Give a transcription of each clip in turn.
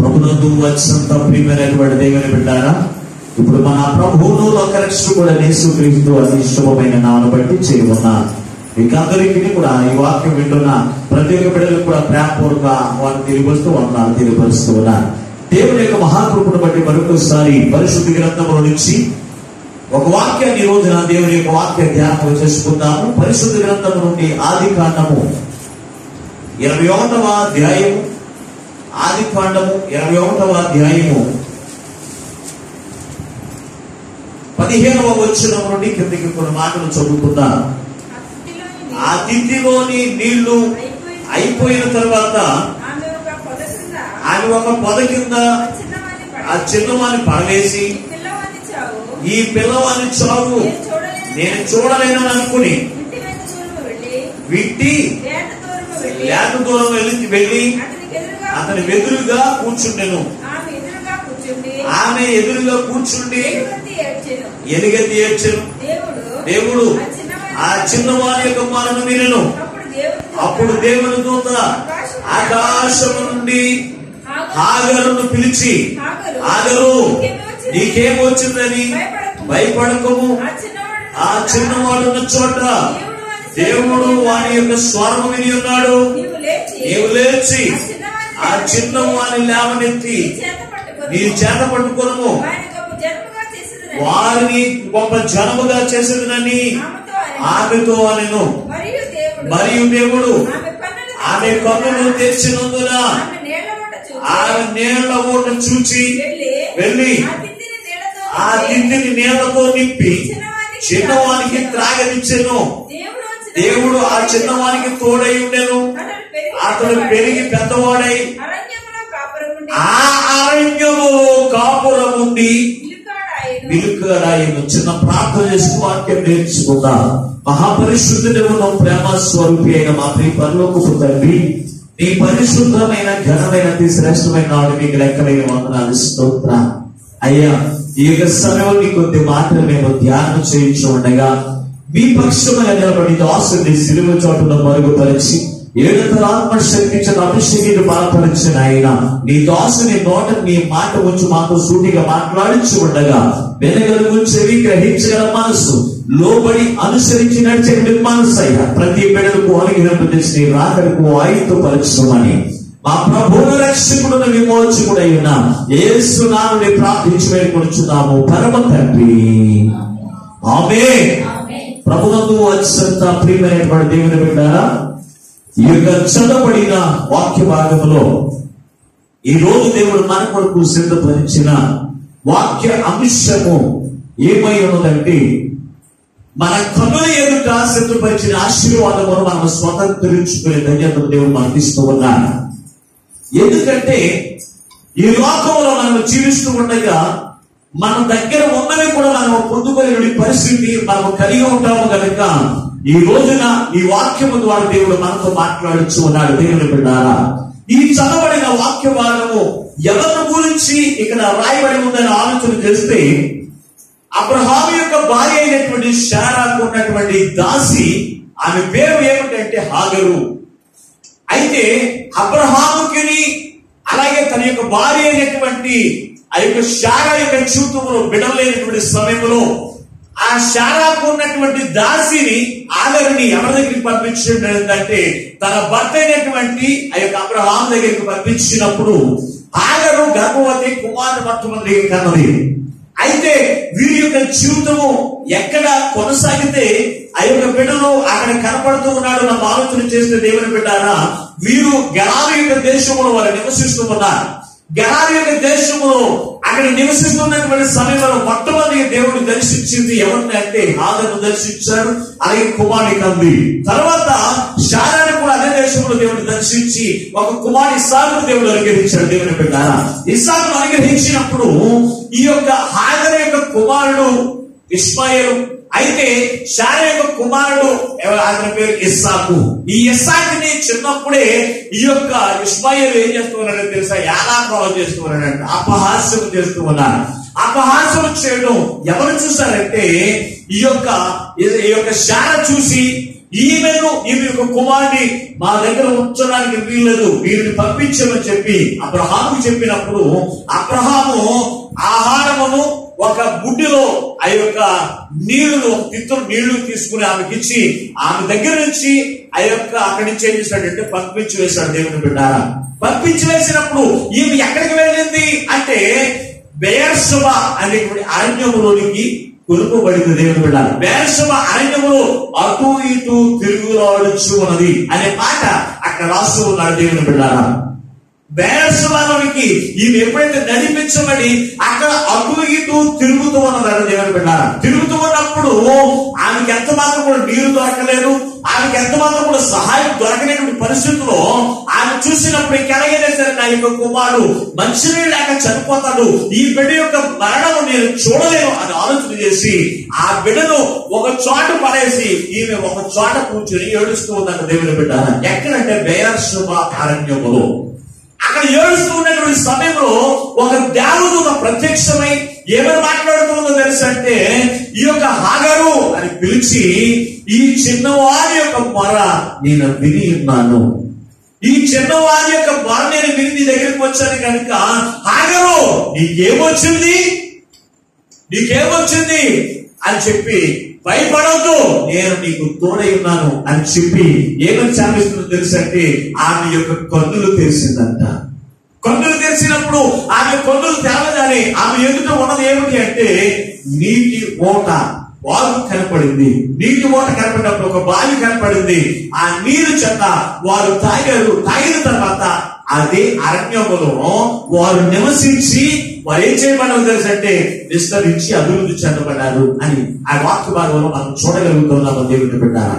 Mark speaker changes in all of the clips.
Speaker 1: ప్రభునందు వచ్చినంత ప్రియమైనటువంటి దేవుని బిడ్డారా ఇప్పుడు మన ప్రభువును లోకరక్షణ కూడా నేసుక్రీస్తు అతి శుభమైన నామను బట్టి చేయమన్న మీకందరికీ కూడా ఈ వాక్యం వింటున్న ప్రతి ఒక్క బిడ్డలకు కూడా ప్రేమపూర్వక వారు తిరిగి వస్తూ వందనాలు తెలియపరుస్తూ ఉన్నారు దేవుని యొక్క మహాకృపను బట్టి మరొకసారి పరిశుద్ధి గ్రంథంలో నుంచి ఒక వాక్యాన్ని ఈ రోజున దేవుని యొక్క వాక్య ధ్యానం చేసుకుందాము పరిశుద్ధ గ్రంథం నుండి ఆది కాండము ఇరవై ఒకటవ అధ్యాయము ఆది కాండము ఇరవై ఒకటవ అధ్యాయము పదిహేనవ వచ్చిన నుండి కిందకి కొన్ని మాటలు చదువుకుందాం ఆ తిథిలోని నీళ్లు అయిపోయిన తర్వాత
Speaker 2: ఆమె ఒక పొద కింద
Speaker 1: ఆమె ఒక పొద కింద
Speaker 2: ఆ చిన్నవాణ్ణి పడి,
Speaker 1: ఆ చిన్నవాని పడవేసి
Speaker 2: ఈ పిల్లవాని చావు
Speaker 1: ఈ పిల్లవాని చావు
Speaker 2: నేను చూడలేను.
Speaker 1: నేను చూడలేనని అనుకుని
Speaker 2: ఇంటి వెంట దూరము వెళ్ళి
Speaker 1: విట్టి
Speaker 2: వేట దూరము వెళ్ళి
Speaker 1: లేక దూరం వెళ్ళి వెళ్ళి
Speaker 2: అతనికి ఎదురుగా
Speaker 1: అతని వెదురుగా కూర్చుండెను
Speaker 2: ఆమె ఎదురుగా కూర్చుండి
Speaker 1: ఆమె ఎదురుగా కూర్చుండి
Speaker 2: దేవుడికి ఏడ్చెను.
Speaker 1: ఎలుగెత్తి ఏడ్చెను
Speaker 2: దేవుడు
Speaker 1: దేవుడు
Speaker 2: ఆ చిన్నవాని
Speaker 1: ఆ చిన్నవాని యొక్క మాలను వినను
Speaker 2: అప్పుడు దేవుడు
Speaker 1: అప్పుడు దేవుని దూత ఆకాశము నుండి హాగరును పిలిచి
Speaker 2: హాగరు,
Speaker 1: హాగరు
Speaker 2: నీకేమి వచ్చింది?
Speaker 1: నీకేం వచ్చిందని
Speaker 2: భయపడకుము.
Speaker 1: భయపడకము
Speaker 2: ఆ చిన్నవాడు
Speaker 1: ఆ చిన్నవాడున్న చోట
Speaker 2: దేవుడు వాని
Speaker 1: దేవుడు వాని యొక్క స్వరము విని ఉన్నాడు
Speaker 2: నీవు లేచి
Speaker 1: నీవు లేచి
Speaker 2: ఆ చిన్నవాని
Speaker 1: ఆ చిన్నవాని లేవనెత్తి
Speaker 2: నీ చేత పట్టుకొని
Speaker 1: నీ చేత పట్టుకొనము
Speaker 2: వారిని గొప్ప జనముగా చేసినదని
Speaker 1: వారిని గొప్ప జనముగా చేసేదనని
Speaker 2: ఆమెతో ఆయన
Speaker 1: ఆమెతో అనెను
Speaker 2: మరియు దేవుడు
Speaker 1: మరియు దేవుడు
Speaker 2: ఆమె కన్నులు
Speaker 1: ఆమె కన్నులు తెరిచినందున
Speaker 2: ఆమె నీళ్ల ఊట చూచి
Speaker 1: ఆమె నీళ్ల ఓట చూచి
Speaker 2: వెళ్ళి
Speaker 1: వెళ్ళి
Speaker 2: ఆ తిత్తిని నీళ్లతో
Speaker 1: ఆ
Speaker 2: నింపి
Speaker 1: తిండిని నీళ్లతో నింపి
Speaker 2: చిన్నవానికి
Speaker 1: చిన్నవానికి త్రాగనిచ్చెను
Speaker 2: దేవుడు ఆ చిన్నవానికి
Speaker 1: దేవుడు ఆ చిన్నవానికి తోడై ఉండెను
Speaker 2: అతడు పెరిగి
Speaker 1: అతడు పెరిగి పెద్దవాడై
Speaker 2: అరణ్యములో కాపురముండి
Speaker 1: ఆ అరణ్యము కాపురం ఉంది
Speaker 2: విలుకాడాయను.
Speaker 1: విలుకరాయను చిన్న ప్రార్థన చేసి వాక్యం నేర్చుకుందా మహాపరిశుద్ధుడు ప్రేమ స్వరూపి అయిన మా ప్రియ పరలోకపు తండ్రి నీ పరిశుద్ధమైన ఘనమైన అతి శ్రేష్టమైన నాడు మీకు లెక్కలైన వందనాలు స్తోత్ర అయ్యా ఈ యొక్క సమయంలో నీ కొద్ది మాటలు మేము ధ్యానం చేయించు ఉండగా మీ పక్షమైన నిలబడి దాసుని సిలువ చోటును మరుగుపరిచి ఏడంతల ఆత్మశక్తించిన అభిషేకిని బలపరిచిన ఆయన నీ దాసుని నోట నీ మాట వచ్చి మాతో సూటిగా మాట్లాడించి ఉండగా వెనగలుగు చెవి గ్రహించగల మనసు లోబడి అనుసరించి నడిచే మనసు అయ్యా ప్రతి బిడ్డలకు అనుగ్రహం చేసి రాకడకు ఆయుధపరచమని మా ప్రభువు రక్షకుడు విమోచకుడై ఉన్న యేసు నామని ప్రార్థించి వేడుకొనుచున్నాము పరమ తండ్రి ఆమె ప్రభునందు వచ్చినంత ప్రియమైనటువంటి దేవుని బిడ్డారా ఈ యొక్క చదవబడిన వాక్య భాగంలో ఈ రోజు దేవుడు మన కొరకు సిద్ధపరిచిన వాక్య అంశము ఏమై ఉన్నదంటే మన కన్నుల ఎదుట సిద్ధపరిచిన ఆశీర్వాదమును మనం స్వతంత్రించుకునే ధన్యతను దేవుడు మనకి ఇస్తూ ఉన్నాడు ఎందుకంటే ఈ లోకంలో మనం జీవిస్తూ ఉండగా మన దగ్గర ఉన్నవి కూడా మనం పొందుకునే పరిస్థితి మనం కలిగి ఉంటాము కనుక ఈ రోజున ఈ వాక్యము ద్వారా దేవుడు మనతో మాట్లాడుచు ఉన్నాడు దేవుని బిడ్డారా ఈ చదవబడిన వాక్య భాగము ఎవరి గురించి ఇక్కడ రాయబడి ఉందని ఆలోచన చేస్తే అబ్రహాం యొక్క భార్య అయినటువంటి శారాకు ఉన్నటువంటి దాసి ఆమె పేరు ఏమిటంటే హాగరు అయితే అబ్రహాముకిని అలాగే తన యొక్క భార్య అయినటువంటి ఆ యొక్క శారా యొక్క జీవితంలో బిడలేనటువంటి సమయంలో ఆ శారాకు ఉన్నటువంటి దాసిని ఆగరిని ఎవరి దగ్గరికి పంపించడం ఏంటంటే తన భర్త అయినటువంటి ఆ యొక్క అబ్రహాం దగ్గరికి పంపించినప్పుడు ఆగరు గర్భవతి కుమారుడు మొట్టమొదటి కన్నది అయితే వీరి యొక్క జీవితము ఎక్కడ కొనసాగితే ఆ యొక్క బిడ్డలు అక్కడ కనపడుతూ ఉన్నాడు నా ఆలోచన చేస్తే దేవుని బిడ్డారా వీరు గెలారి యొక్క దేశంలో వారు నివసిస్తూ ఉన్నారు గెలారి యొక్క దేశంలో అక్కడ నివసిస్తున్నటువంటి సమయంలో మొట్టమొదటి దేవుడు దర్శించింది ఎవరిని అంటే ఆదరణ దర్శించాడు అలాగే కుమారుని కంది తర్వాత శారాన్ని కూడా అదే దేశంలో దేవుడు దర్శించి ఒక కుమారి ఇస్సాకు దేవుడు అనుగ్రహించాడు దేవుని బిడ్డారా ఇస్సాకు అనుగ్రహించినప్పుడు ఈ యొక్క హాగర్ యొక్క కుమారుడు ఇస్మాయిల్ అయితే శార యొక్క కుమారుడు ఎవ- అతని పేరు ఇస్సాకు ఈ ఇస్సాకుని చిన్నప్పుడే ఈ యొక్క ఇస్మాయిల్ ఏం చేస్తూ ఉన్నాడో తెలుసా యానాప్రవం చేస్తూ ఉన్నాడంట అపహాస్యం చేస్తూ ఉన్నారు అపహాస్యం చేయడం ఎవరు చూసారంటే ఈ యొక్క ఈ యొక్క శార చూసి ఈమెను ఈమె యొక్క కుమారుని మా దగ్గర ఉంచడానికి వీల్లేదు వీరిని పంపించమని చెప్పి అబ్రహాము చెప్పినప్పుడు అబ్రహాము ఆహారమును ఒక బుడ్డిలో ఆ యొక్క నీళ్లు ఒక తిత్తులు నీళ్లు తీసుకుని ఆమెకి ఇచ్చి ఆమె దగ్గర నుంచి ఆ యొక్క అక్కడి నుంచి ఏం చేశాడంటే పంపించి వేశాడు దేవుని బిడ్డారా పంపించి వేసినప్పుడు ఈమె ఎక్కడికి వెళ్ళింది అంటే బేర్షబ అనేటువంటి అరణ్యములోనికి కొనుకోబడింది దేవుని బిడ్డ బేర్షబ అరణ్యములో అటు ఇటు తిరుగులాడుచు ఉన్నది అనే మాట అక్కడ రాస్తూ ఉన్నాడు దేవుని బిడ్డారా బేరసభలోనికి ఈమె ఎప్పుడైతే నడిపించబడి అక్కడ అటు ఇటు తిరుగుతూ ఉన్నదాడు దేవుని బిడ్డ తిరుగుతూ ఉన్నప్పుడు ఆమెకి ఎంత మాత్రం కూడా నీరు దొరకలేదు ఆమెకి ఎంత మాత్రం కూడా సహాయం దొరకలేనటువంటి పరిస్థితుల్లో ఆమె చూసినప్పుడు ఇంకెలాగైనా సరే నా యొక్క కుమారుడు మంచినీళ్ళు లేక చనిపోతాడు ఈ బిడ్డ యొక్క మరణం నేను చూడలేను అని ఆలోచన చేసి ఆ బిడ్డను ఒక చోట పడేసి ఈమె ఒక చోట కూర్చొని ఏడుస్తూ ఉందంట దేవుని బిడ్డ ఎక్కడంటే బేరశుభ అరణ్యములో అక్కడ ఏడుస్తూ ఉన్నటువంటి సమయంలో ఒక దేవదూత ప్రత్యక్షమై ఏమని మాట్లాడుతుందో తెలుసు అంటే ఈ యొక్క హాగరు అని పిలిచి ఈ చిన్నవారి యొక్క మొర నేను విని ఉన్నాను ఈ చిన్నవారి యొక్క మొర నేను విని నీ దగ్గరికి వచ్చాను కనుక హాగరు నీకేమొచ్చింది నీకేమొచ్చింది అని చెప్పి భయపడవద్దు నేను నీకు తోడై ఉన్నాను అని చెప్పి ఏమని చాలిస్తుందో తెలుసు అంటే ఆమె యొక్క కన్నులు తెరిసిందంట కన్నులు తెరిచినప్పుడు ఆమె కన్నులు తెరవగానే ఆమె ఎదుట ఉన్నది ఏమిటి అంటే నీటి ఓట వారు కనపడింది నీటి ఓట కనపడినప్పుడు ఒక బావి కనపడింది ఆ నీరు చెత్త వారు తాగారు తాగిన తర్వాత అదే అరణ్యములో వారు నివసించి వారు ఏం చేయబడ్డారు తెలుసు అంటే విస్తరించి అభివృద్ధి చెందబడ్డారు అని ఆ వాక్య భాగంలో మనం చూడగలుగుతున్నాము దేవుని బిడ్డారా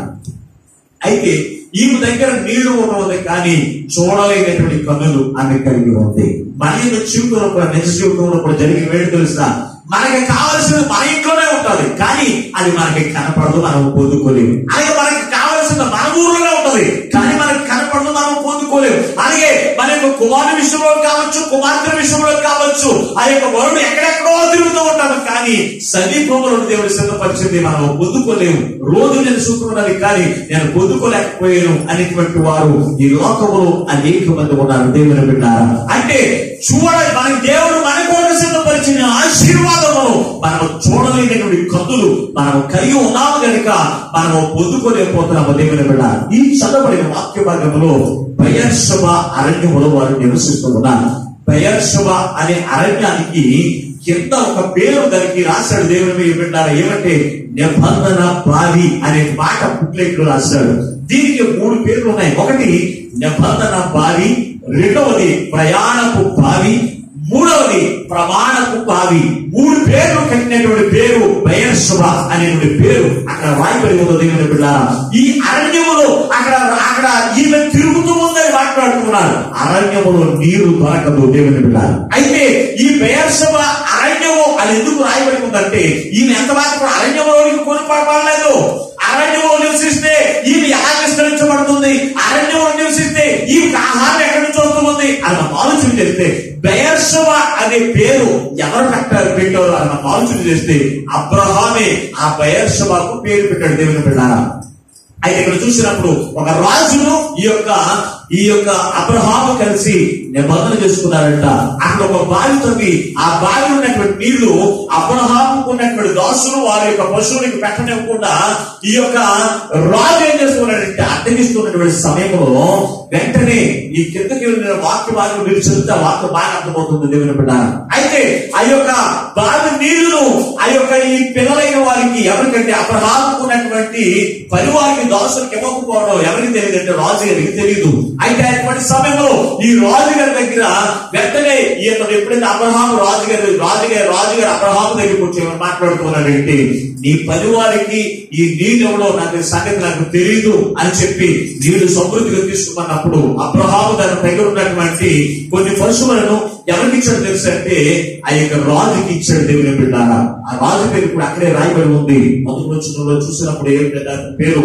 Speaker 1: అయితే ఈమె దగ్గర నీళ్లు ఉన్నది కానీ చూడలేనటువంటి కన్నులు ఆమె కలిగి ఉంది మన యొక్క జీవితంలో కూడా నిజ జీవితంలో కూడా జరిగిన వేడి తెలుసా మనకి కావాల్సింది మన ఇంట్లోనే ఉంటుంది కానీ అది మనకి కనపడదు మనం పొందుకోలేము అలాగే మనకి కావాల్సింది మన ఊర్లోనే ఉంటది కానీ మనకి కనపడదు మనం పొందుకోలేము అలాగే మన యొక్క కుమారుని విషయంలో కావచ్చు కుమార్తె విషయంలో కావచ్చు ఆ యొక్క వరుడు ఎక్కడెక్కడో తిరుగుతూ ఉంటాము కానీ సమీపంలో దేవుడు సిద్ధపరిచింది మనం పొందుకోలేము రోజు నేను చూస్తున్నది కానీ నేను పొందుకోలేకపోయాను అనేటువంటి వారు ఈ లోకములో అనేక మంది ఉన్నారు దేవుని బిడ్డారా అంటే చూడ మన దేవుడు మన కోసం సిద్ధపరిచిన ఆశీర్వాదమును మనం చూడలేనటువంటి కన్నులు మనం కలిగి ఉన్నాము కనుక మనం పొందుకోలేకపోతున్నాము దేవుని బిడ్డ ఈ చదవబడిన వాక్య భాగంలో బయర్షభ అరణ్యములో వారు నివసిస్తూ ఉన్నారు బయర్షభ అనే అరణ్యానికి కింద ఒక పేరు దానికి రాశాడు దేవుని మీద పెట్టారు ఏమంటే నిబంధన బావి అనే మాట బుక్లెట్ లో రాశాడు దీనికి మూడు పేర్లు ఉన్నాయి ఒకటి నిబంధన బావి రెండవది ప్రయాణపు బావి మూడవది ప్రమాణపు బావి మూడు పేర్లు కట్టినటువంటి పేరు బయర్శుభ అనేటువంటి పేరు అక్కడ రాయబడి ఉంది దేవుని బిడ్డ ఈ అరణ్యములో అక్కడ అక్కడ ఈమె తిరుగుతూ ఉందని మాట్లాడుతున్నారు అరణ్యములో నీరు దొరకదు దేవుని బిడ్డ అయితే ఈ బయర్శుభ అరణ్యము అది ఎందుకు రాయబడి ఉందంటే ఈమె ఎంత మాత్రం అరణ్యంలోనికి కొనుపడలేదు అరణ్యంలో నివసిస్తే ఈమె ఎలా విస్తరించబడుతుంది అరణ్యంలో నివసిస్తే ఈమెకి ఆహారం ఎక్కడి నుంచి వస్తుంది అని మనం ఆలోచన చేస్తే బయర్షవ అనే పేరు ఎవరు పెట్టారు పెట్టారు అని మనం ఆలోచన చేస్తే అబ్రహామే ఆ బయర్షవకు పేరు పెట్టాడు దేవుని బిడ్డారా అయితే ఇక్కడ చూసినప్పుడు ఒక రాజును ఈ యొక్క ఈ యొక్క అబ్రహాము కలిసి నిబంధన చేసుకున్నారంట అక్కడ ఒక బావి తవ్వి ఆ బావి ఉన్నటువంటి నీళ్లు అబ్రహాముకు ఉన్నటువంటి దాసులు వారి యొక్క పశువులకు పెట్టనివ్వకుండా ఈ యొక్క రాజు ఏం చేస్తున్నాడంటే అడ్డగిస్తున్నటువంటి సమయంలో వెంటనే ఈ కిందకి వెళ్ళిన వాక్య భాగం మీరు చదివితే ఆ వాక్య బాగా అర్థమవుతుంది దేవుని బిడ్డ అయితే ఆ యొక్క బావి నీళ్లు ఆ యొక్క ఈ పిల్లలైన వారికి ఎవరికంటే అబ్రహాముకు ఉన్నటువంటి పరివారికి దాసులకు ఇవ్వకపోవడం ఎవరికి తెలియదు అంటే రాజు గారికి తెలియదు అయితే అటువంటి సమయంలో ఈ రాజు గారి దగ్గర వెంటనే ఈయన ఎప్పుడైతే అబ్రహాము రాజు గారు రాజుగారు రాజుగారు అబ్రహాము దగ్గరికి వచ్చి ఏమని మాట్లాడుతున్నాడంటే నీ పరివారికి ఈ నీళ్ళు ఎవడో నాకు ఈ సంగతి నాకు తెలియదు అని చెప్పి నీళ్లు సమృద్ధిగా తీసుకున్నప్పుడు అబ్రహాము దాని దగ్గర ఉన్నటువంటి కొన్ని పశువులను ఎవరికి ఇచ్చాడు తెలుసు అంటే ఆ యొక్క రాజుకి ఇచ్చాడు దేవుని బిడ్డారా ఆ రాజు పేరు ఇప్పుడు అక్కడే రాయబడి ఉంది మొదటి వచ్చిన చూసినప్పుడు ఏంటంటే దాని పేరు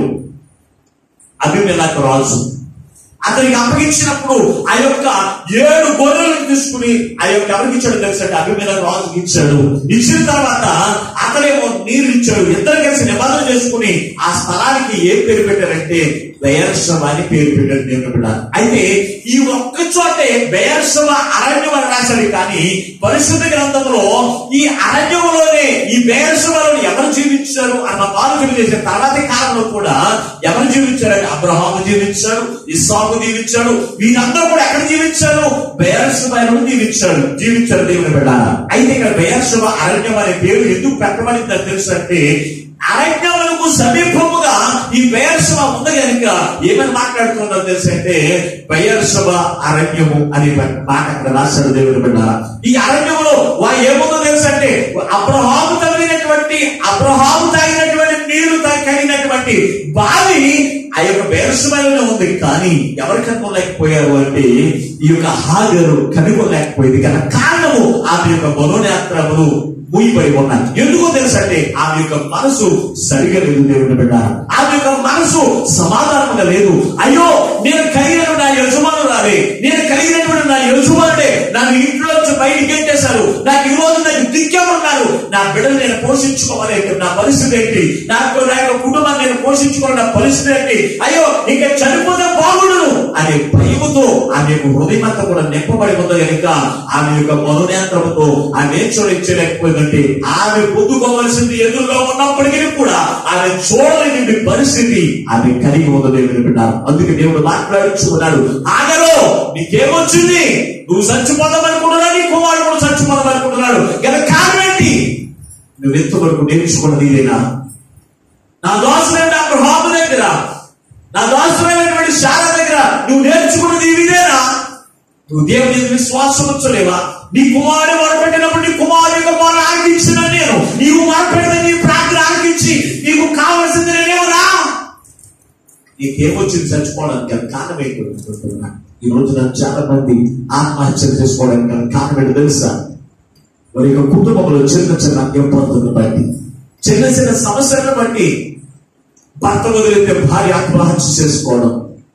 Speaker 1: అభిమేలకు రాజు అతనికి అప్పగించినప్పుడు ఆ యొక్క ఏడు గొర్రెలను తీసుకుని ఆ యొక్క ఎవరికి ఇచ్చాడు తెలుసు అంటే అభిమేలకు రాజుకి ఇచ్చాడు ఇచ్చిన తర్వాత అతనేమో నీరు ఇచ్చాడు ఇద్దరు కలిసి నిబంధన చేసుకుని ఆ స్థలానికి ఏం పేరు పెట్టారంటే బెయర్షవ అని పేరు పెట్టాడు దేవుని బిడ్డ అయితే ఈ ఒక్క చోటే బెయర్షవ అరణ్యం అని రాశాడు కానీ పరిశుద్ధ గ్రంథంలో ఈ అరణ్యంలోనే ఈ బెయర్షవలో ఎవరు జీవించారు అన్న ఆలోచన చేసిన తర్వాత కాలంలో కూడా ఎవరు జీవించారంటే అబ్రహాము జీవించాడు ఇస్సాకు జీవించాడు వీరందరూ కూడా ఎక్కడ జీవించారు బెయర్షవలో జీవించాడు జీవించారు దేవుని బిడ్డ అయితే ఇక్కడ బెయర్షవ అరణ్యం అనే పేరు ఎందుకు పెట్టబడిందని తెలుసు అంటే అరణ్యములకు సమీపముగా ఈ బయర్సభ ఉంది కనుక ఏమని మాట్లాడుతుందో తెలుసు అంటే బయర్సభ అరణ్యము అనే మాట అక్కడ రాశాడు దేవుని బిడ్డ ఈ అరణ్యములో వా ఏముందో తెలుసు అంటే అబ్రహాము తగినటువంటి అబ్రహాము తాగినటువంటి నీళ్లు తా- కలిగినటువంటి బావి ఆ యొక్క బేరసమైనా ఉంది కానీ ఎవరు కనుక్కోలేకపోయారు అంటే ఈ యొక్క హాజరు కనుక్కోలేకపోయింది కదా కారణము ఆమె యొక్క మనోనేత్రములు మూయిపడి ఉన్నాయి ఎందుకో తెలుసంటే ఆమె యొక్క మనసు సరిగా లేదు దేవుని బిడ్డ ఆమె యొక్క మనసు సమాధానంగా లేదు అయ్యో నేను కలిగిన నా యజమాను రాలే నేను కలిగినటువంటి నా యజమానుడే నన్ను ఇంట్లో నుంచి బయటికి ఏంటేశారు నాకు ఈ రోజు నాకు దిక్కెవరున్నారు నా బిడ్డలు నేను పోషించుకోవాలి నా పరిస్థితి ఏంటి నాకు నా యొక్క కుటుంబాన్ని నేను పోషించుకోవాలి నా పరిస్థితి ఏంటి అయ్యో ఇంకా చనిపోతే బాగుండును అనే భయముతో ఆమె యొక్క హృదయం అంతా కూడా నింపబడి ఉంది కనుక ఆమె యొక్క మనోనేత్రముతో ఆమె ఏం చూడలేకపోయిందంటే ఆమె పొద్దుకోవలసింది ఎదురుగా ఉన్నప్పటికీ కూడా ఆమె చూడలేని పరిస్థితి ఆమె కలిగి ఉంది దేవుని బిడ్డ అందుకే దేవుడు మాట్లాడుచున్నాడు ఆగలో నీకేమొచ్చింది నువ్వు చచ్చిపోదామనుకుంటున్నావు నీ కుమారుడు కూడా చచ్చిపోదామనుకుంటున్నాడు గల కారణం ఏంటి నువ్వు ఎంతవరకు నేర్చుకున్నది ఇదేనా నా దోషమైన అబ్రహాము దగ్గర నా దోషమైనటువంటి శాల దగ్గర నువ్వు నేర్చుకున్నది ఇదేనా నువ్వు దేవుని మీద విశ్వాసం ఉంచలేవా నీ కుమారుడు మొరపెట్టినప్పుడు నీ కుమారు యొక్క మొర ఆలకించిన నేను నీవు మొరపెట్టిన నీ ప్రార్థన ఆలకించి నీకు కావలసింది నేనేమరా నీకేమొచ్చింది చచ్చిపోవడానికి గల కారణం ఏంటో అనుకుంటున్నా. ఈ రోజున చాలా మంది ఆత్మహత్యలు చేసుకోవడానికి గల కారణం ఏంటో తెలుసా వారి యొక్క కుటుంబంలో చిన్న చిన్న ఇబ్బందులను బట్టి చిన్న చిన్న సమస్యలను బట్టి భర్త వదిలితే భార్య ఆత్మహత్య చేసుకోవడం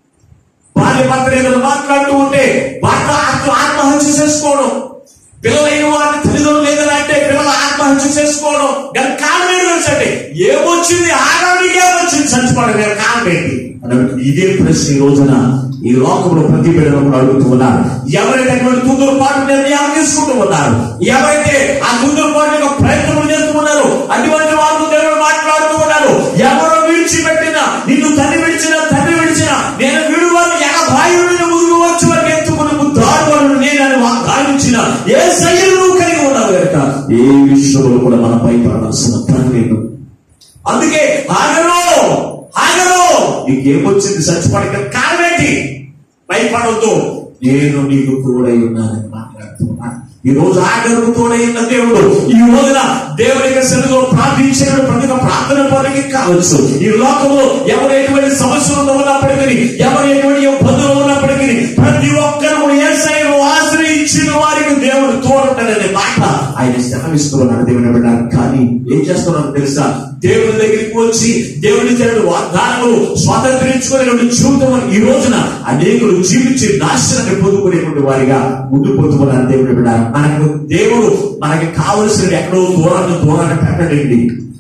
Speaker 1: భార్య భర్త ఏదైనా మాట్లాడుతూ ఉంటే భర్త ఆత్మ ఆత్మహత్య చేసుకోవడం పిల్లలైన వారిని తల్లిదండ్రులు లేదని అంటే పిల్లలు ఆత్మహత్య చేసుకోవడం గల కారణం ఏంటి తెలుసా అంటే ఏమొచ్చింది ఆడవాడికి ఏమొచ్చింది చచ్చిపోవడం గల కారణం ఏంటి అన్నట్టు ఇదే ప్రశ్న ఈ రోజున ఈ లోకంలో ప్రతి బిడ్డలు కూడా అడుగుతూ ఉన్నారు ఎవరైతే అటువంటి కుందరు పాటు నిర్ణయాలు తీసుకుంటూ ఉన్నారు ఎవరైతే ఆ కుందరు పాటు యొక్క ప్రయత్నం చేస్తూ ఉన్నారు అటువంటి వాళ్ళు దేవుడు మాట్లాడుతూ ఉన్నారు ఎవరో విడిచిపెట్టిన నిన్ను తల్లి విడిచిన తండ్రి విడిచిన నేను విడువను ఎగ భాయుడిని ముందుకు వచ్చి వారికి ఎత్తుకుని దారులను నేను అని వాగ్దానించిన ఏ శైలి నువ్వు కలిగి ఉన్నావు కనుక ఏ విషయంలో కూడా మనం భయపడాల్సిన పని లేదు అందుకే ఆగలో ఆగలో నీకేమొచ్చింది చచ్చిపోవడానికి కారణం ఏంటి భయపడవద్దు నేను నీకు తోడై ఉన్నానని మాట్లాడుతున్నాను ఈ రోజు ఆగరకు తోడై ఉన్న దేవుడు ఈ రోజున దేవుడి యొక్క సన్నిధిలో ప్రార్థించిన ప్రతి ఒక్క ప్రార్థన పనికి కావచ్చు ఈ లోకంలో ఎవరు ఎటువంటి సమస్యలు ఉన్నప్పటికీ ఎవరు ఎటువంటి ఇబ్బందులు ఉన్నప్పటికీ ప్రతి ఒక్కరు ఏసైను ఆశ్రయించిన వారికి దేవుడు తోడుంటాడనే మాట ఆయన స్థాపిస్తున్నాడు దేవుని బిడ్డ కానీ ఏం చేస్తున్నాడు తెలుసా దేవుని దగ్గరికి వచ్చి దేవుని చెడు వాగ్దానములు స్వాతంత్రించుకునేటువంటి జీవితం ఈ రోజున అనేకులు జీవించి నాశనాన్ని పొందుకునేటువంటి వారిగా ఉండిపోతున్నారు దేవుని బిడ్డ మనకు దేవుడు మనకి కావలసిన ఎక్కడో దూరాన్ని దూరాన్ని పెట్టడండి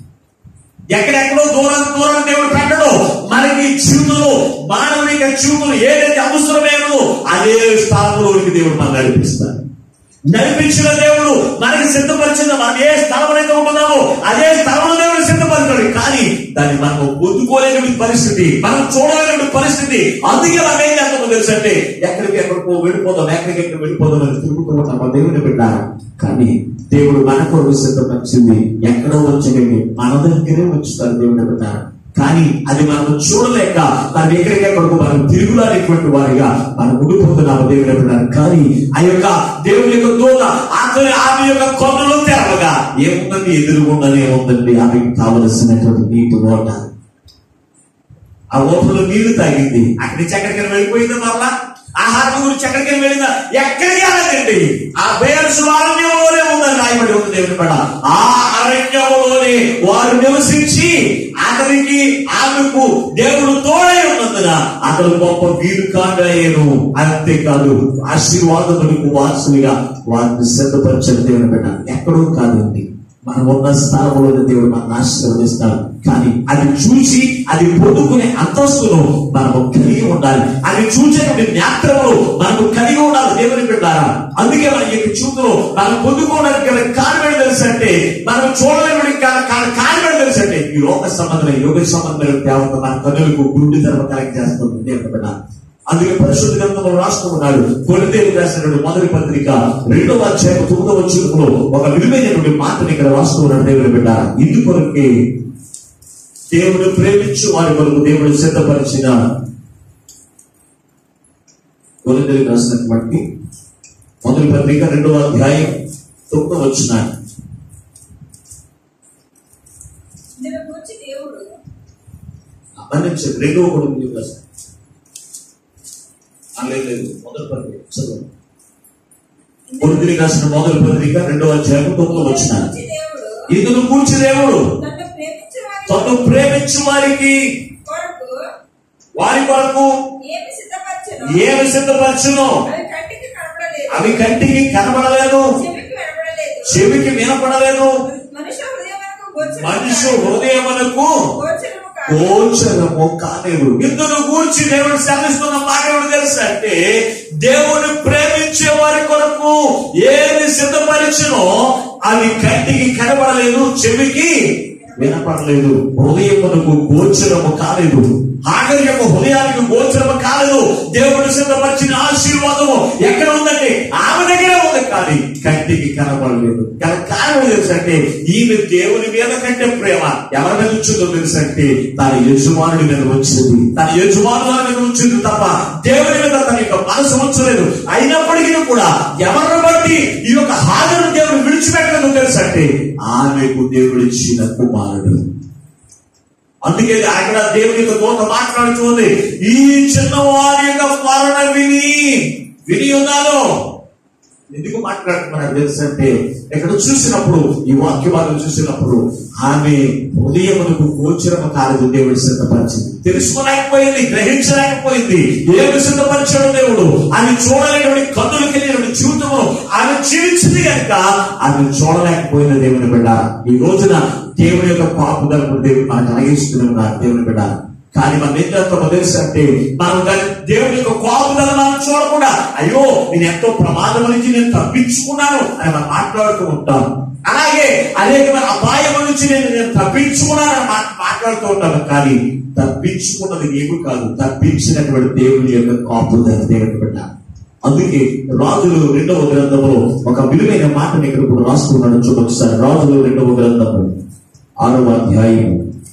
Speaker 1: ఎక్కడెక్కడో దూరం దూరం దేవుడు పెట్టడు మనకి జీవితంలో మానవుని యొక్క జీవితంలో ఏదైతే అవసరమేనో అదే స్థానంలోనికి దేవుడు మనం నడిపిస్తాడు నడిపించిన దేవుడు మనకి సిద్ధపరిచిన మనం ఏ స్థలం అయితే ఉంటున్నామో అదే స్థలంలో దేవుడు సిద్ధపరిచాడు కానీ దాన్ని మనం పొందుకోలేని పరిస్థితి మనం చూడలేని పరిస్థితి అందుకే మనం ఏం చేస్తామో తెలుసు అంటే ఎక్కడికి ఎక్కడికో వెళ్ళిపోదాం ఎక్కడికి ఎక్కడ వెళ్ళిపోదాం అని తిరుగుతూ ఉంటాం మన దేవుని పెట్టారు కానీ దేవుడు మన కొరకు సిద్ధపరిచింది ఎక్కడో వచ్చేది మన దగ్గరే ఉంచుతారు దేవుని పెట్టారు కానీ అది మనం చూడలేక దాన్ని ఎక్కడికెక్కడికి మనం తిరుగులాడేటువంటి వారిగా మనం ఉండిపోతున్నాము దేవుని పెట్టారు కానీ ఆ యొక్క దేవుని యొక్క దూత అతని ఆమె యొక్క కొండలు తెరవగా ఏముందండి ఎదురుగుండనే ఏముందండి ఆమెకి కావలసినటువంటి నీటి ఓట ఆ ఓటలో నీళ్లు తాగింది అక్కడి నుంచి ఎక్కడికైనా వెళ్ళిపోయింది మరలా ఆహారం గురించి ఎక్కడికైనా వెళ్ళిందా ఎక్కడికి వెళ్ళదండి ఆ బేర్సు అరణ్యంలోనే ఉందని రాయబడి ఉంది దేవుని పడ ఆ అరణ్యంలోనే వారు నివసించి అతనికి ఆమెకు దేవుడు తోడై ఉన్నందున అతను గొప్ప వీరు కాడయ్యను అంతేకాదు ఆశీర్వాదములకు వారసునిగా వారిని సిద్ధపరిచిన దేవుని బిడ్డ ఎక్కడో కాదండి మనం ఉన్న స్థలంలో దేవుడు మన ఆశీర్వదిస్తాడు కానీ అది చూసి అది పొందుకునే అంతస్తును మనము కలిగి ఉండాలి అది చూసేటువంటి నేత్రములు మనకు కలిగి ఉండాలి దేవుని బిడ్డారా అందుకే మన యొక్క చూపులో మనం పొందుకోవడానికి గల కారణం ఏంటో తెలుసు అంటే మనం చూడలేని కారణం ఏంటో తెలుసు అంటే ఈ లోక సంబంధమైన యోగ సంబంధమైన దేవత మన కన్నులకు గుండె తెరవ కలెక్ట్ చేస్తుంది దేవుని బిడ్డ అందుకే పరిశుద్ధ గ్రంథంలో రాస్తూ ఉన్నాడు కొలితేలు రాసినటువంటి మొదటి పత్రిక రెండవ అధ్యాయం తొమ్మిదవ వచ్చులో ఒక విలువైనటువంటి మాటని ఇక్కడ రాస్తూ ఉన్నాడు దేవుని బిడ్డ ఇందుకొరకే దేవుడు ప్రేమించు వారి కొరకు దేవుడు సిద్ధపరిచిన కొలితేలు రాసినటువంటి మొదటి పత్రిక రెండవ అధ్యాయం తొమ్మిదవ వచ్చిన
Speaker 2: ఇందులో గురించి దేవుడు
Speaker 1: మన్నించండి రెండవ కొడుకు రాశాడు ఆ, లేదు లేదు మొదటి పత్రిక చదువు కొడుకుని రాసిన మొదటి పత్రిక రెండవ అధ్యాయం తొమ్మిదవ వచ్చిన
Speaker 2: గురించి దేవుడు
Speaker 1: ఇందుకు కూర్చి దేవుడు
Speaker 2: తను ప్రేమించే వారి
Speaker 1: తను ప్రేమించు వారికి
Speaker 2: కొరకు
Speaker 1: వారి కొరకు
Speaker 2: ఏమి సిద్ధపరచను
Speaker 1: ఏమి సిద్ధపరచును
Speaker 2: అవి కంటికి కనపడలేదు
Speaker 1: అవి కంటికి కనబడలేదు
Speaker 2: చెవికి వినపడలేదు
Speaker 1: చెవికి వినపడలేదు
Speaker 2: మనుష్య హృదయమునకు గోచరము
Speaker 1: మనిషి
Speaker 2: కాలేదు.
Speaker 1: హృదయమునకు
Speaker 2: గోచరము కాలేదు.
Speaker 1: గోచరము కాలేదు ఇందును కూర్చి దేవుడు సెలవిస్తున్న మాట ఏమిటి తెలుసా అంటే దేవుని ప్రేమించే వారి కొరకు ఏమి సిద్ధపరిచినో అవి కంటికి కనబడలేదు చెవికి వినపడలేదు హృదయమునకు గోచరము కాలేదు ఆగర్యము హృదయానికి గోచరము కాలేదు దేవుడు సిద్ధపరిచిన ఆశీర్వాదము ఎక్కడ ఉందంటే ఆమె దగ్గరే ఉంది కానీ కంటికి కనబడలేదు గల కారణం తెలుసంటే ఈమె దేవుని మీద కంటే ప్రేమ ఎవరి మీద ఉంచిందో తెలుసంటే తన యజమానుడి మీద వచ్చింది తన యజమానుల మీద ఉంచింది తప్ప దేవుని మీద తన యొక్క మనసు ఉంచలేదు అయినప్పటికీ కూడా ఎవరిని బట్టి ఈ యొక్క హాజరు దేవుడు విడిచిపెట్టలేదు తెలుసంటే ఆమెకు దేవుడు ఇచ్చిన కుమారుడు అందుకే అక్కడ దేవుని యొక్క దూత మాట్లాడుతుంది ఈ చిన్నవారి యొక్క స్మరణ విని విని ఉన్నాను ఎందుకు మాట్లాడుతున్నాడు తెలుసంటే ఇక్కడ చూసినప్పుడు ఈ వాక్యవాదం చూసినప్పుడు ఆమె హృదయమునకు గోచరము కాలేదు దేవుడు సిద్ధపరిచింది తెలుసుకోలేకపోయింది గ్రహించలేకపోయింది ఏమి సిద్ధపరిచాడు దేవుడు ఆమె చూడలేనటువంటి కన్నులు కలిగినటువంటి జీవితము ఆమె జీవించింది కనుక ఆమె చూడలేకపోయిన దేవుని బిడ్డ ఈ రోజున దేవుని యొక్క పాపుదలకు దేవుడు మనకు అనగిస్తున్నాడు దేవుని బిడ్డ కానీ మనం ఏం చేస్తామో తెలుసు అంటే మనం దాని దేవుని యొక్క కోపదల మనం చూడకుండా అయ్యో నేను ఎంతో ప్రమాదం నుంచి నేను తప్పించుకున్నాను అని మనం మాట్లాడుతూ ఉంటాం అలాగే అనేకమైన అపాయం నుంచి నేను నేను తప్పించుకున్నాను అని మా- మాట్లాడుతూ ఉంటాను కానీ తప్పించుకున్నది నీవు కాదు తప్పించినటువంటి దేవుని యొక్క కాపుదల దేవుని బిడ్డ అందుకే రాజులు రెండవ గ్రంథంలో ఒక విలువైన మాటని ఇక్కడ ఇప్పుడు రాస్తున్నాడు చూడొచ్చు సార్ రాజులు రెండవ గ్రంథము ఆరవ అధ్యాయం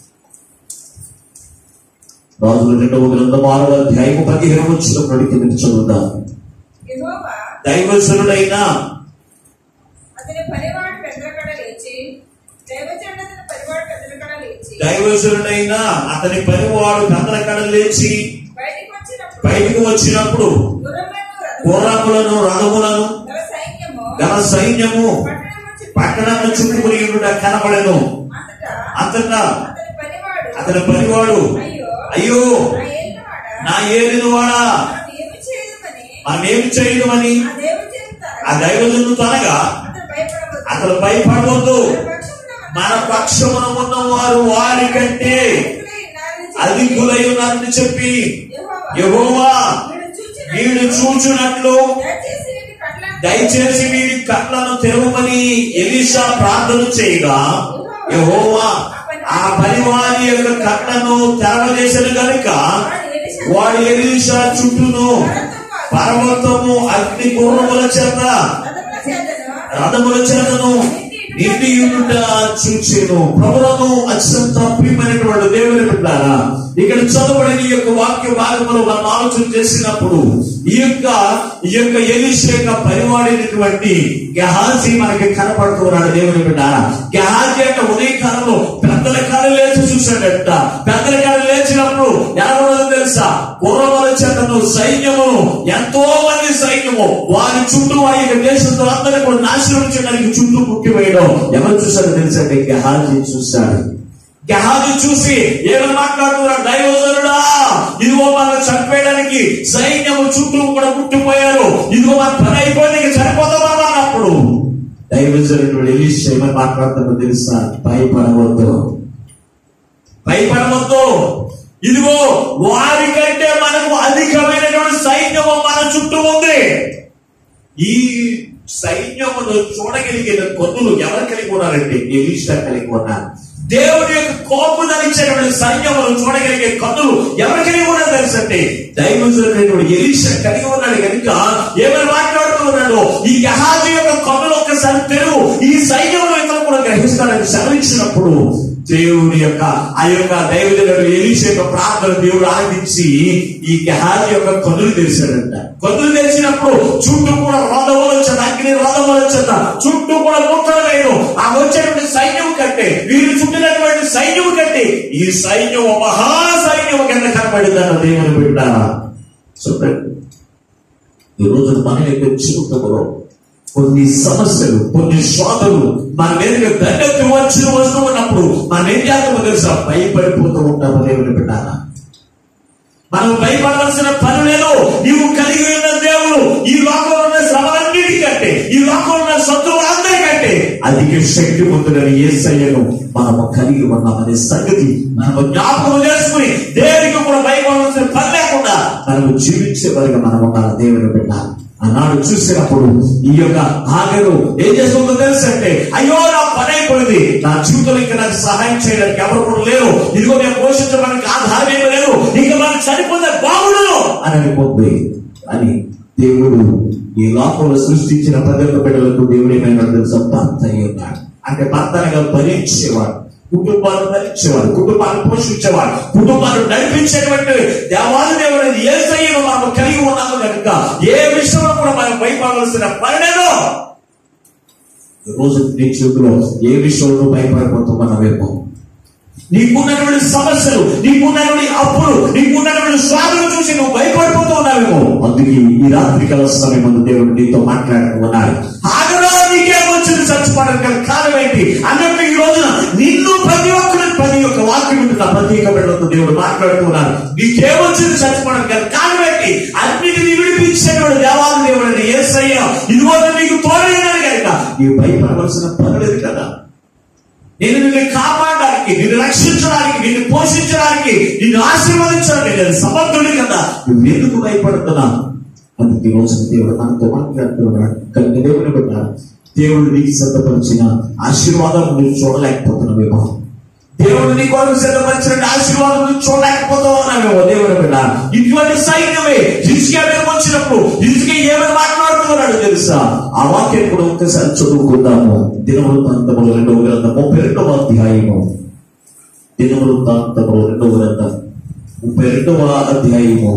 Speaker 1: రాజులు రెండవ గ్రంథం ఆరవ అధ్యాయం పదిహేను వచ్చినప్పటి కింద చదువుతాం
Speaker 2: యెహోవా
Speaker 1: దైవజనుడైన
Speaker 2: అతని పనివాడు పెద్దకడ లేచి దైవజనుడు అతని పనివాడు పెద్దకడ లేచి
Speaker 1: దైవజనుడైన అతని పనివాడు కందల కడ లేచి
Speaker 2: బయటికి వచ్చినప్పుడు
Speaker 1: బయటకు వచ్చినప్పుడు
Speaker 2: గుర్రములను రథములను
Speaker 1: గుర్రములను రథములను
Speaker 2: గల సైన్యము
Speaker 1: గల సైన్యము
Speaker 2: పట్టణము చుట్టూ
Speaker 1: పట్టణము చుట్టుకుని ఉండుట కనబడెను
Speaker 2: అంతటా
Speaker 1: అంతటా
Speaker 2: అతని పనివాడు
Speaker 1: అతని పనివాడు
Speaker 2: అయ్యో
Speaker 1: అయ్యో
Speaker 2: నా ఏలినవాడా
Speaker 1: నా ఏలిన వాడా
Speaker 2: మనం ఏమి చేయమని
Speaker 1: మనం ఏమి చేయమని
Speaker 2: ఆ దేవుడు చేస్తారు
Speaker 1: ఆ దైవజనుడు అనగా
Speaker 2: అతను భయపడవద్దు
Speaker 1: అతను భయపడవద్దు
Speaker 2: మన పక్షమున
Speaker 1: మన పక్షమున ఉన్నవారు వారి కంటే అధికులై ఉన్నారని చెప్పి యెహోవా వీడు చూచునట్లు దయచేసి వీడి కళ్ళను తెరవమని ఎలీషా ప్రార్థన చేయగా యెహోవా ఆ పనివారి యొక్క కళ్ళను తెరవజేసిన గనుక వాడు ఎలీషా చుట్టూను పర్వతము అగ్ని గుర్రముల చేత రథముల చేతను నిండి ఉండుట చూచెను ప్రభులను అత్యంత ప్రియమైనటువంటి దేవుని బిడ్డారా ఇక్కడ చదవబడిన ఈ యొక్క వాక్య భాగంలో మనం ఆలోచన చేసినప్పుడు ఈ యొక్క ఈ యొక్క ఎలిష యొక్క పరివాడైనటువంటి గహాజీ మనకి కనపడుతున్నాడు దేవుని బిడ్డారా గహాజీ యొక్క ఉదయకాలంలో పెద్దల కాలు లేచి చూశాడట పెద్దల కాలు లేచినప్పుడు ఎలా ఉన్నదో తెలుసా గుర్రముల చేతను సైన్యమును ఎంతో మంది సైన్యము వారి చుట్టూ ఆ యొక్క దేశంతో అందరూ కూడా నాశనం చేయడానికి చుట్టూ ముక్కి వేయడం ఎవరు చూశారో తెలుసండి గహాజీ చూశాడు గహాజీ చూసి ఏమని మాట్లాడుతున్నాడు దైవజనుడా ఇదిగో మనం చనిపోయడానికి సైన్యము చుట్టూ కూడా ముట్టిపోయారు ఇదిగో మన పని అయిపోయింది ఇంక చనిపోతామా అన్నప్పుడు దైవజనుడు దైవజనుడు ఎలీషా ఏమని మాట్లాడుతుందో తెలుసా భయపడవద్దు భయపడవద్దు ఇదిగో వారి కంటే మనకు అధికమైనటువంటి సైన్యము మన చుట్టూ ఉంది ఈ సైన్యమును చూడగలిగిన కొన్నులు ఎవరు కలిగి ఉన్నారంటే ఎలీషా కలిగి ఉన్నారు దేవుడి యొక్క కోపం ధరించేటువంటి సైన్యమును చూడగలిగే కన్నులు ఎవరు కలిగి ఉన్నారు తెలుసంటే దైవజనుడు ఎలీషా కలిగి ఉన్నాడు కనుక ఏమని మాట్లాడుతూ ఉన్నాడు ఈ గహాజు యొక్క కన్నులు ఒక్కసారి తెరువు ఈ సైన్యంలో ఇతను కూడా గ్రహిస్తాడని సెలవిచ్చినప్పుడు దేవుని యొక్క ఆ యొక్క దైవజనుడు ఎలీషా యొక్క ప్రార్థన దేవుడు ఆనందించి ఈ గహాజీ యొక్క కన్నులు తెరిచాడంట కన్నులు తెరిచినప్పుడు చుట్టూ కూడా రథములు వచ్చేది అగ్ని రథములు వచ్చేది చుట్టూ కూడా ముట్టలు లేదు ఆ వచ్చేటువంటి సైన్యం కంటే వీరు చుట్టినటువంటి సైన్యం కంటే ఈ సైన్యం మహా సైన్యం కింద కనబడిందన్న దేవుని బిడ్డ చూడండి ఈ రోజు మన యొక్క జీవితంలో కొన్ని సమస్యలు కొన్ని శోధనలు మన మీదకి దండెత్తి వచ్చి వస్తూ ఉన్నప్పుడు మనం ఏం చేస్తామో తెలుసా భయపడిపోతూ ఉంటాము దేవుని బిడ్డారా మనం భయపడవలసిన పని లేదు నీవు కలిగి ఉన్న దేవుడు ఈ లోకంలో ఉన్న శ్రమలన్నిటికంటే ఈ లోకంలో ఉన్న శత్రువులందరికంటే అధిక శక్తి పొందులని ఏ సయ్యను మనము కలిగి ఉన్నామనే సంగతి మనము జ్ఞాపకం చేసుకుని దేనికి కూడా భయపడవలసిన పని లేకుండా మనము జీవించే వారిగా మనం ఉండాలి దేవుని బిడ్డ ఆనాడు చూసినప్పుడు ఈ యొక్క ఆగరు ఏం చేస్తుందో తెలుసంటే అయ్యో నా పని అయిపోయింది నా జీవితంలో ఇంకా నాకు సహాయం చేయడానికి ఎవరు కూడా లేరు ఇదిగో నేను పోషించడానికి ఆధారం ఏమీ లేదు ఇంకా మనం చనిపోతే బాగుండు అని అనుకుంది అని దేవుడు ఈ లోకంలో సృష్టించిన ప్రతి ఒక్క బిడ్డలకు దేవుడు ఏమైనా తెలుసా భర్త అయి ఉన్నాడు అంటే భర్త అనగా భరించేవాడు కుటుంబాలను భరించేవాడు కుటుంబాలను పోషించేవాడు కుటుంబాలను నడిపించేటువంటి దేవాది దేవుడు ఏ సయ్యను మనం కలిగి ఉన్నాము కనుక ఏ విషయంలో కూడా మనం భయపడవలసిన పని లేదు ఈ రోజు నీ చేతిలో ఏ విషయంలో భయపడబోతున్నావేమో నీకున్నటువంటి సమస్యలు నీకున్నటువంటి అప్పులు నీకున్నటువంటి స్వాదులు చూసి నువ్వు భయపడిపోతూ ఉన్నావేమో అందుకే ఈ రాత్రి కాల సమయం ముందు దేవుడు నీతో మాట్లాడుతున్నారు ఆగరా నీకేమొచ్చింది చచ్చిపోవడానికి గల కారణం ఏంటి అన్నట్టు ఈ రోజున నిన్ను ప్రతి ఒక్కరు ప్రతి ఒక్క వాక్యం ఉంటున్న ప్రతి ఒక్క బిడ్డలతో దేవుడు మాట్లాడుతున్నారు నీకేమొచ్చింది చచ్చిపోవడానికి గల కారణం ఏంటి అన్నిటిని విడిపించేవాడు దేవాది దేవుడు అని ఏసయ్యా ఇదిగో నీకు తోడైనాడు కనుక నీవు భయపడవలసిన పని లేదు కదా నేను నిన్ను కాపాడడానికి నిన్ను రక్షించడానికి నిన్ను పోషించడానికి నిన్ను ఆశీర్వదించడానికి నేను సమర్థుడి కదా నువ్వు ఎందుకు భయపడుతున్నా అది ఈ రోజు దేవుడు మనతో మాట్లాడుతున్నాడు కనుక దేవుని బిడ్డ దేవుడు నీకు సిద్ధపరిచిన ఆశీర్వాదం నువ్వు చూడలేకపోతున్నావేమో దేవుడు నీ కొరకు సిద్ధపరిచిన ఆశీర్వాదం నువ్వు చూడలేకపోతున్నావేమో దేవుని బిడ్డ ఇటువంటి సైన్యమే హిజ్కియా మీద వచ్చినప్పుడు హిజ్కియా ఏమని మాట్లాడుతున్నాడు తెలుసా ఆ వాక్యం కూడా ఒక్కసారి చదువుకుందాము దినవృత్తాంతములు రెండవ గ్రంథం ముప్పై రెండవ అధ్యాయము దినవృత్తాంతములు రెండవ గ్రంథం ముప్పై రెండవ అధ్యాయము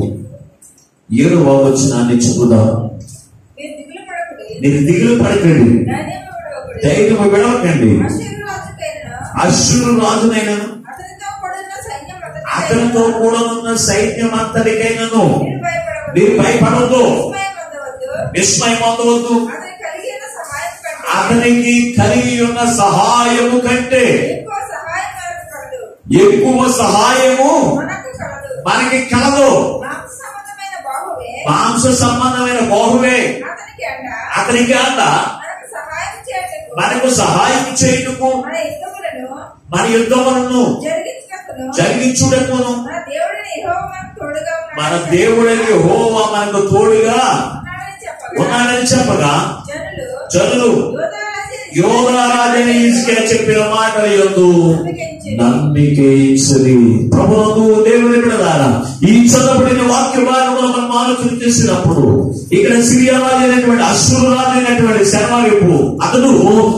Speaker 1: ఏడవ వచనాన్ని చదువుదాం
Speaker 2: మీరు దిగులు పడకుడి.
Speaker 1: మీరు దిగులు పడకండి
Speaker 2: ధైర్యము విడవకుడి.
Speaker 1: ధైర్యం విడవకండి
Speaker 2: ఆశీర్వాదకైన
Speaker 1: అశ్వరు రాజునైనా
Speaker 2: అతనితో కూడిన సైన్యం అతనికైన
Speaker 1: అతనితో కూడా ఉన్న సైన్యం అంతటికైనను
Speaker 2: మీరు భయపడవద్దు.
Speaker 1: మీరు భయపడవద్దు
Speaker 2: విస్మయం పొందవద్దు.
Speaker 1: విస్మయం పొందవద్దు
Speaker 2: అతనికి కలిగిన సహాయం కంటే
Speaker 1: అతనికి కలిగి ఉన్న సహాయము కంటే
Speaker 2: ఎక్కువ సహాయం మనకు కలదు.
Speaker 1: ఎక్కువ సహాయము
Speaker 2: మనకు కలదు.
Speaker 1: మనకి కలదు
Speaker 2: మాంస సంబంధమైన బాహువే
Speaker 1: మాంస సంబంధమైన బాహువే
Speaker 2: అతనికి అండ
Speaker 1: అతనికి అంద
Speaker 2: మనకు సహాయం చేయటకు
Speaker 1: మనకు సహాయం చేయుటకు
Speaker 2: మన యుద్ధములను
Speaker 1: మన యుద్ధములను
Speaker 2: జరిగించుటకును
Speaker 1: జరిగించుటకును
Speaker 2: మన దేవుడిని యెహోవా మనకు తోడుగా ఉన్నాడని
Speaker 1: మన దేవుడని హోవా మనకు తోడుగా
Speaker 2: ఉన్నాడని చెప్పగా
Speaker 1: ఉన్నాడని చెప్పగా
Speaker 2: జనులు
Speaker 1: జనులు
Speaker 2: యోధారాజుని
Speaker 1: యోధరాజని ఇసుకే చెప్పిన మాటలు యొద్దు నమ్మిక ఇచ్చది ప్రభుత్వ దేవుని బిడదారా ఈ చదవబడిన వాక్య భాగంలో మనం ఆలోచన చేసినప్పుడు ఇక్కడ సిరియా రాజు అయినటువంటి అశ్వరు రాజు అయినటువంటి శర్మవిపు అతడు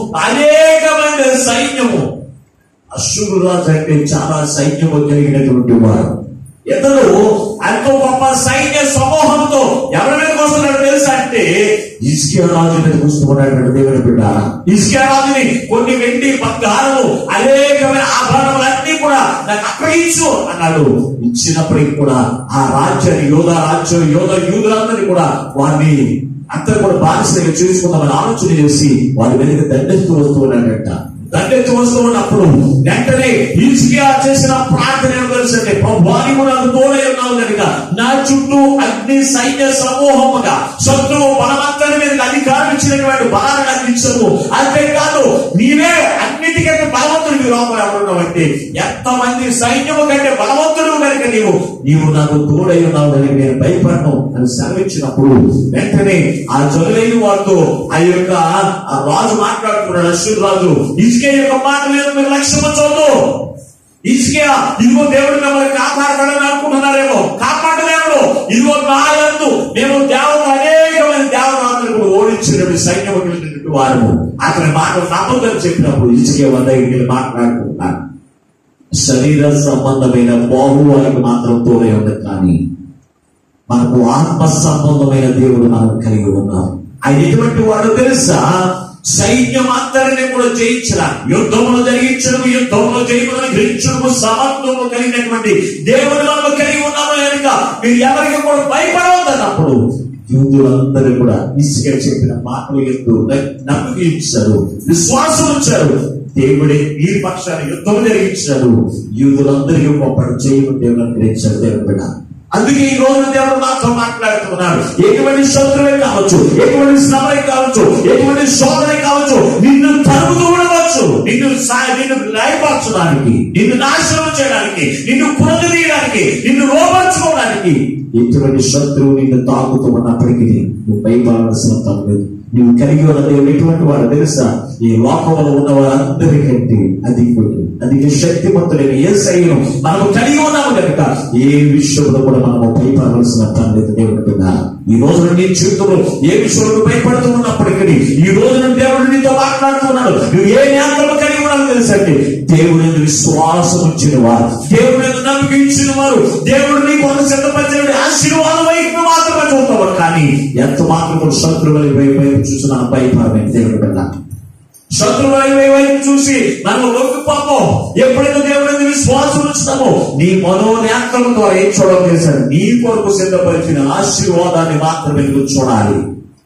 Speaker 1: అనేకమైన సైన్యము అశ్వరు రాజు అంటే చాలా సైన్యము కలిగినటువంటి వాడు ఇతడు ఎంతో గొప్ప సైన్య సమూహంతో ఎవరి మీదకి వస్తున్నాడు తెలుసా అంటే ఇస్కియా రాజు మీదకి వస్తున్నాడు దేవుని బిడ్డ ఇస్కియా రాజుని కొన్ని వెండి బంగారము అనేకమైన ఆభరణములన్నీ కూడా నాకు అప్పగించు అన్నాడు ఇచ్చినప్పటికి కూడా ఆ రాజ్యాన్ని యోధ రాజ్యం యోధ యూదులందరినీ కూడా వారిని అందరు కూడా బానిసలుగా చేసుకుందామని ఆలోచన చేసి వారి మీదకి దండెత్తు వస్తూ ఉన్నాడట దండెత్తు వస్తూ ఉన్నప్పుడు వెంటనే ఈజ్కియా చేసిన ప్రార్థన ఏమో తెలుసంటే ప్రభువాని కూడా నాకు తోడై ఉన్నావు కనుక నా చుట్టూ అగ్ని సైన్య సమూహముగా శత్రువు బలమంతరి మీద అధికారం ఇచ్చినటువంటి బలాన్ని నాకు సాధించవు అంతేకాదు నీవే అన్నిటికంటే బలవంతుడు ఈ లోపల ఎవరున్నావంటే ఎంతమంది సైన్యము కంటే బలవంతుడు కనుక నీవు నీవు నాకు తోడై ఉన్నావు కనుక నేను భయపడను అని సెలవిచ్చినప్పుడు వెంటనే ఆ జొలైన వారితో ఆ యొక్క ఆ రాజు మాట్లాడుతున్నాడు అశ్వర్ రాజు ఇసుకే యొక్క మాట లేదు మీరు లక్ష్యం చదువు ఇసుకే ఇదిగో దేవుడు మిమ్మల్ని కాపాడతాడని అనుకుంటున్నారేమో కాపాడలేడు ఇదిగో నాయందు మేము దేవత అనేకమైన దేవతలందరూ ఓడించినటువంటి సైన్యం కలిగినటువంటి వారు అతని మాటలు నమ్మకం చెప్పినప్పుడు ఇసుకే వద్ద దగ్గరికి మాట్లాడుకుంటున్నారు శరీర సంబంధమైన బాహువానికి మాత్రం తోడే ఉండదు కానీ మనకు ఆత్మ సంబంధమైన దేవుడు మనం కలిగి ఉన్నాం ఆయన ఎటువంటి వాడు తెలుసా సైన్యం అందరినీ కూడా జయించడానికి యుద్ధములు జరిగించడం యుద్ధంలో జయములను గ్రహించడము సమత్వము కలిగినటువంటి దేవుడు మనం కలిగి ఉన్నాము కనుక మీరు ఎవరికి కూడా భయపడవద్దన్నప్పుడు యూదులందరూ కూడా ఇసుక చెప్పిన మాటలు ఎందు నమ్మకం ఇచ్చారు విశ్వాసం ఉంచారు దేవుడే ఈ పక్షాన్ని యుద్ధం జరిగించాడు యూదులందరికీ గొప్ప చేయడం దేవుడు గ్రహించాడు దేవుడు బిడ్డ. అందుకే ఈ రోజు దేవుడు నాతో మాట్లాడుతున్నాడు ఎటువంటి శత్రువే కావచ్చు ఎటువంటి శ్రమే కావచ్చు ఎటువంటి శోధనే కావచ్చు నిన్ను తరుముతూ ఉండవచ్చు నిన్ను సా- నిన్ను గాయపరచడానికి నిన్ను నాశనం చేయడానికి నిన్ను పునరుదీయడానికి నిన్ను రోపర్చుకోవడానికి ఎటువంటి శత్రువు నిన్ను తాకుతూ ఉన్నప్పటికీ నువ్వు భయపడాల్సిన పని లేదు నువ్వు కలిగి ఉన్న దేవుడు ఎటువంటి వాడు తెలుసా ఈ లోకంలో ఉన్న వారందరికంటే అధికుడు అధిక శక్తిమంతుడైన ఏ సైన్యం మనము కలిగి ఉన్నాము కనుక ఏ విషయంలో కూడా మనము భయపడవలసిన పని లేదు దేవుడు బిడ్డ. ఈ రోజు నీ జీవితంలో ఏ విషయంలో భయపడుతూ ఉన్నప్పటికీ ఈ రోజు నుండి దేవుడు నీతో మాట్లాడుతున్నాడు నువ్వు ఏ జ్ఞాపకం కలిగి ఉన్నావు తెలుసండి దేవుడు మీద విశ్వాసం ఉంచిన వారు దేవుడు మీద నమ్మకం ఇచ్చిన వారు దేవుడు నీ కొన సిద్ధపరిచిన ఆశీర్వాదం వైపు మాత్రమే చూస్తావు కానీ ఎంత మాత్రం శత్రువుల వైపు చూసిన భయపడమే దేవుడు బిడ్డ. శత్రువుల వైపు చూసి మనం లొంగిపోము ఎప్పుడైతే దేవుడి మీద విశ్వాసం ఉంచుతామో నీ మనోనేత్రం ద్వారా ఏం చూడడం చేశాడు నీ కొరకు సిద్ధపరిచిన ఆశీర్వాదాన్ని మాత్రమే నువ్వు చూడాలి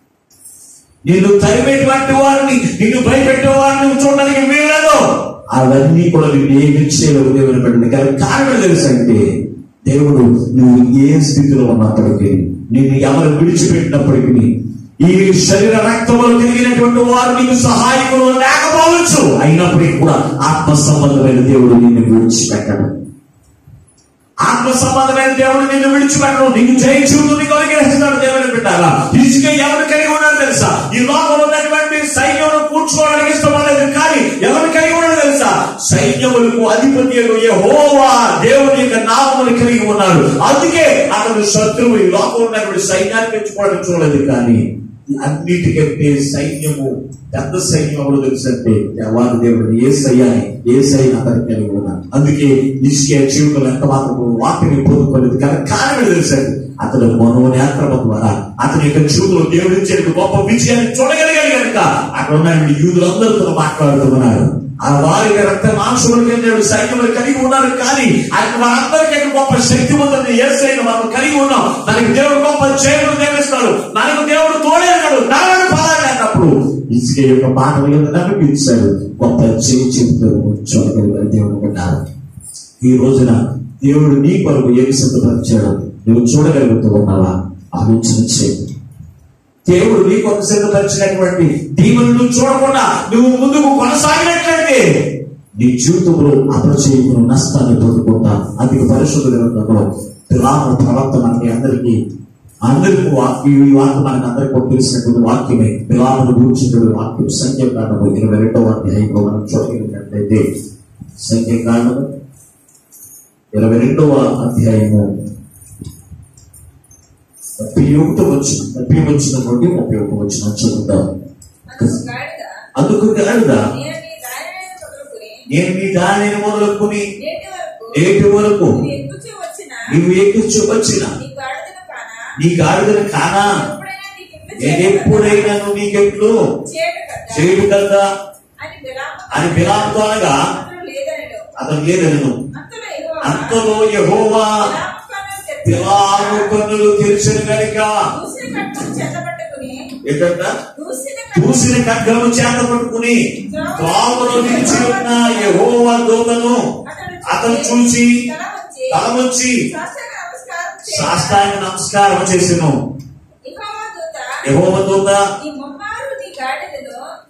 Speaker 1: నిన్ను తరిమేటువంటి వారిని నిన్ను భయపెట్టే వారిని నువ్వు చూడడానికి వీలదు అవన్నీ కూడా నువ్వు ఏమి చేయలేవు దేవుని పెట్టండి కానీ కారణం తెలుసంటే దేవుడు నువ్వు ఏ స్థితిలో ఉన్నప్పటికీ నిన్ను ఎవరు విడిచిపెట్టినప్పటికీ ఈ శరీర రక్తములు కలిగినటువంటి వారు నీకు సహాయకులు లేకపోవచ్చు అయినప్పటికీ కూడా ఆత్మ సంబంధమైన దేవుడు నిన్ను విడిచిపెట్టడు ఆత్మ సంబంధమైన దేవుడు నిన్ను విడిచిపెట్టడు నీకు జయ జీవితం నీకు అనుగ్రహిస్తాడు దేవుని పెట్టాలా ఇసుక ఎవరు కలిగి ఉన్నాడు తెలుసా ఈ లోకంలో ఉన్నటువంటి సైన్యమును కూర్చోవడానికి ఇష్టపడలేదు కానీ ఎవరు కలిగి ఉన్నాడు తెలుసా సైన్యములకు అధిపతి హోవా దేవుని యొక్క నామములు కలిగి ఉన్నాడు అందుకే అతను శత్రువు ఈ లోకంలో ఉన్నటువంటి సైన్యాన్ని పెంచుకోవడానికి చూడలేదు కానీ అన్నిటికంటే సైన్యము పెద్ద సైన్యం ఎవరు తెలుసంటే వారి దేవుడు ఏ సయ్యాని ఏ సైన్ అతనికి కలిగి ఉన్నాడు అందుకే ఇసుకే జీవితంలో ఎంత మాత్రం వాటిని పొందుకోలేదు కానీ కారణం తెలుసండి అతడు మనోనేత్రమ ద్వారా అతని యొక్క జీవితంలో దేవుడు ఇచ్చే గొప్ప విజయాన్ని చూడగలిగాడు కనుక అక్కడ ఉన్న యూదులందరితో మాట్లాడుతున్నారు ఆ వారి రక్త మాంసములు కలిగిన సైన్యములు కలిగి ఉన్నారు కానీ ఆయన వారందరికీ గొప్ప శక్తివంతుని ఏ సైన్యం మనం కలిగి ఉన్నాం మనకి దేవుడు గొప్ప చేయడం దేవిస్తాడు మనకు దేవుడు తోడేనాడు నారాయణ పదాలు అన్నప్పుడు ఇసుక యొక్క మాటలు నమ్మకం ఇచ్చాడు గొప్ప చేయి చెబుతారు చూడగలిగారు దేవుడు ఉన్నారు ఈ రోజున దేవుడు నీ కొరకు ఏమి సిద్ధపరిచాడు నువ్వు చూడగలుగుతూ ఉన్నావా ఆలోచన చేయండి దేవుడు నీ కొరకు సిద్ధపరిచినటువంటి దీవులను చూడకుండా నువ్వు ముందుకు కొనసాగినట్లయితే నీ జీవితంలో అపచయమును నష్టాన్ని పొందుకుంటా అధిక పరిశుద్ధ గ్రంథంలో రామ ప్రవక్త మనకి అందరికీ అందరికీ వాక్యం ఈ వాక్యం మనకి అందరికీ తెలిసినటువంటి వాక్యమే పిలాలను గురించినటువంటి వాక్యం సంఖ్యాకాండము ఇరవై రెండవ అధ్యాయంలో మనం చూడగలిగినట్లయితే సంఖ్యాకాండము ఇరవై రెండవ అధ్యాయము ముప్పై ఒకటి వచ్చిన ముప్పై వచ్చిన నుండి ముప్పై ఒకటి వచ్చిన చదువుతాం
Speaker 2: అందుకు గాడిద,
Speaker 1: అందుకు గాడిద
Speaker 2: నేను నీ దారిని మొదలుకొని
Speaker 1: నేను మీ దానిని మొదలుకొని
Speaker 2: నేటి వరకు
Speaker 1: నేటి వరకు
Speaker 2: నువ్వు ఎక్కుచూ వచ్చిన
Speaker 1: నువ్వు ఎక్కుచ్చు వచ్చిన
Speaker 2: నీ గాడిదను కానా
Speaker 1: నీ గాడిదను కానా
Speaker 2: ఎప్పుడైనా నీకు ఇంపు
Speaker 1: నేను
Speaker 2: చేయను
Speaker 1: ఎప్పుడైనా నువ్వు నీకెట్లు
Speaker 2: చేయడు కదా
Speaker 1: చేయడు కదా
Speaker 2: అని బిలాము
Speaker 1: అని బిలాముతో అనగా
Speaker 2: అతడు లేదనడు
Speaker 1: అతను లేదను
Speaker 2: అంతలో యెహోవా
Speaker 1: అంతలో యహోవా
Speaker 2: బిలాము కన్నులు తెరిచి
Speaker 1: బిలాము కన్నులు తెరిచిన గనుక
Speaker 2: దూసిన కట్టును చేతపట్టుకుని
Speaker 1: ఏంటంట
Speaker 2: దూసిన కట్టు
Speaker 1: చూసిన ఖడ్గము చేత పట్టుకుని త్రావులో నిలిచి ఉన్న యహోవా దూతను అతను చూసి
Speaker 2: తల వచ్చి
Speaker 1: తల వచ్చి
Speaker 2: సాష్టాంగ నమస్కారం చేయగా,
Speaker 1: సాష్టాంగ నమస్కారం చేసెను
Speaker 2: యెహోవా దూత
Speaker 1: యహోవ దూత
Speaker 2: నీ ముమ్మారు నీ గాడిదను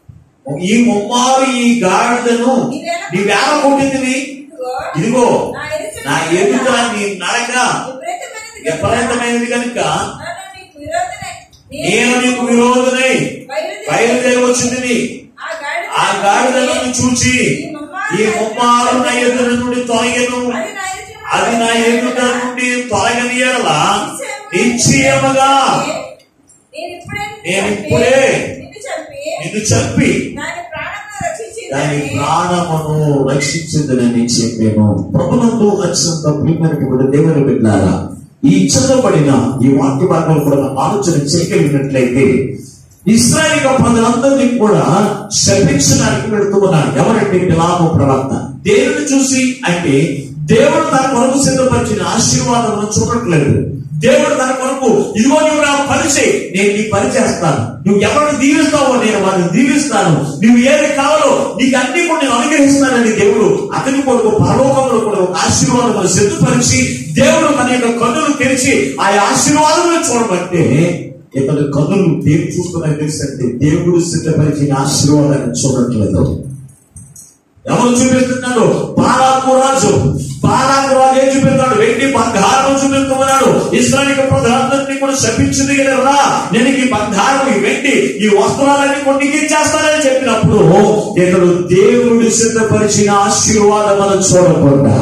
Speaker 1: ఈ ముమ్మారు ఈ గాడిదను నీవేళ కొట్టింది
Speaker 2: ఇదిగో
Speaker 1: ఇదిగో
Speaker 2: నా ఎదుట
Speaker 1: నా ఎదుట నీ నడక
Speaker 2: విపరీతమైనది కనుక
Speaker 1: విపరీతమైనది కనుక
Speaker 2: నన్ను నీకు విరోధనే.
Speaker 1: నేను నీకు విరోధనై
Speaker 2: బయలుదేరి
Speaker 1: బయలుదేరి వచ్చింది
Speaker 2: ఆ గాడిద
Speaker 1: ఆ గాడిదలను చూచి ఈ ముమ్మారు నా ఎదుట నుండి తొలగను
Speaker 2: అది నా ఎదుట
Speaker 1: అది నా ఎదుట నుండి తొలగని ఎడల నిశ్చయముగా
Speaker 2: నేను ఇప్పుడే
Speaker 1: నేను ఇప్పుడే
Speaker 2: నిన్ను చంపి
Speaker 1: నిన్ను చంపి
Speaker 2: దాని ప్రాణంలో రక్షించి
Speaker 1: దాని ప్రాణమును రక్షించిందని చెప్పాను ప్రభునందు అత్యంత ప్రియమైనటువంటి దేవుని బిడ్డారా ఈ చదవబడిన ఈ వాక్య భాగం కూడా మనం ఆలోచన చేయగలిగినట్లయితే ఇస్రాయేల్ ప్రజలందరినీ కూడా శపించడానికి వెళుతూ ఉన్నాడు ఎవరంటే పిలాము ప్రవక్త దేవుని చూసి అంటే దేవుడు తన కొరకు సిద్ధపరిచిన ఆశీర్వాదం చూడట్లేదు దేవుడు తన కొరకు ఇదిగో నువ్వు నా పని చేయి నేను నీ పని చేస్తాను నువ్వు ఎవరిని దీవిస్తావో నేను వారిని దీవిస్తాను నువ్వు ఏది కావాలో నీకు అన్ని కూడా నేను అనుగ్రహిస్తానని దేవుడు అతని కొరకు పరలోకంలో కూడా ఒక ఆశీర్వాదం సిద్ధపరిచి దేవుడు తన యొక్క కన్నులు తెరిచి ఆ ఆశీర్వాదములు చూడబట్టే ఇతడు కన్నులు దేని చూస్తున్నా తెలుసంటే దేవుడు సిద్ధపరిచిన ఆశీర్వాదాన్ని చూడట్లేదు ఎవరు చూపిస్తున్నాడు బాలాకు రాజు బాలాకు రాజు ఏం చూపిస్తున్నాడు వెండి బంగారం చూపిస్తున్నాడు ఇస్రాయల్ ప్రజలందరినీ కూడా శపించింది కదా నేను ఈ బంగారం ఈ వెండి ఈ వస్త్రాలన్నీ కొన్ని ఇచ్చేస్తానని చెప్పినప్పుడు ఇతడు దేవుడు సిద్ధపరిచిన ఆశీర్వాదం మనం చూడకుండా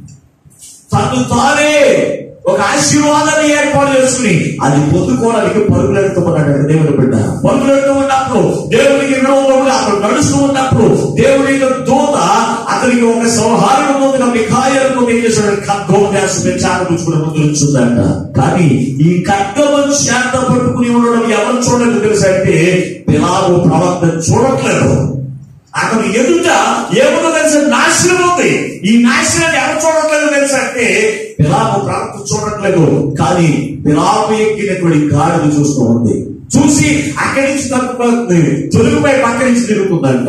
Speaker 1: తను తానే ఒక ఆశీర్వాదాన్ని ఏర్పాటు చేసుకుని అది పొందుకోవడానికి పరుగులెడుతూ ఉన్నాడు దేవుని బిడ్డ పరుగులెడుతూ ఉన్నప్పుడు దేవునికి విరోధంగా అతను నడుస్తూ ఉన్నప్పుడు దేవుని యొక్క దూత అతనికి ఒక సంహారం ముందు మిఖాయలకు ఏం చేశాడు ఖడ్గం వేసుకుని చాట పుచ్చుకుని ముందు నుంచుందంట కానీ ఈ ఖడ్గం చేత పట్టుకుని ఉండడం ఎవరు చూడలేదు తెలుసా అంటే పిలాగు ప్రవక్త చూడట్లేదు అతను ఎదుట ఏముందో తెలిసి నాశనం ఉంది ఈ నాశనాన్ని ఎవరు చూడట్లేదు తెలుసా అంటే పిలాపు ప్రవక్త చూడట్లేదు కానీ పిలాపు ఎక్కినటువంటి గాడిద చూస్తూ ఉంది చూసి అక్కడి నుంచి తప్పుతుంది తొలుగుపై పక్క నుంచి తిరుగుతుందంట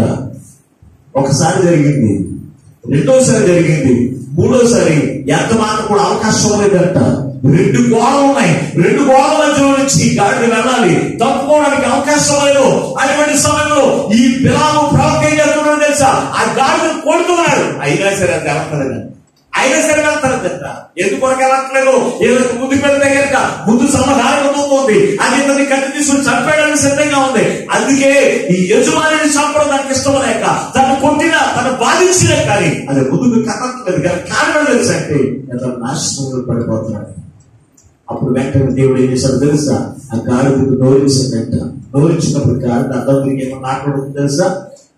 Speaker 1: ఒకసారి జరిగింది రెండోసారి జరిగింది మూడోసారి ఎంత మాత్రం కూడా అవకాశం లేదంట రెండు గోడలు ఉన్నాయి రెండు గోడల మధ్యలో నుంచి ఈ గాడిద వెళ్ళాలి తప్పుకోవడానికి అవకాశం లేదు అటువంటి సమయంలో ఈ పిలాము ప్రవక్త ఏం చేస్తున్నాడు తెలుసా ఆ గాడిద కొడుతున్నాడు అయినా సరే అది వెళ్తాడు అయినా సరే వెళ్తారంట ఎందుకు కొరకు వెళ్ళట్లేదు ఏదో ముందుకు వెళ్తే కనుక ముందు సమాధానం ఉంది అది ఇతని కట్టి తీసుకుని చంపేయడానికి సిద్ధంగా ఉంది అందుకే ఈ యజమానిని చంపడం దానికి ఇష్టం లేక తను కొట్టిన తను బాధించిన కానీ అది ముందుకు కట్టట్లేదు కానీ కారణం తెలుసు అంటే అతను నాశనంలో పడిపోతున్నాడు అప్పుడు వెంటనే దేవుడు ఏం చేశాడు తెలుసా ఆ గాడిదకు నోరించిందంట నోరించినప్పుడు గాడిద అందరికి ఏమో మాట్లాడుతుంది తెలుసా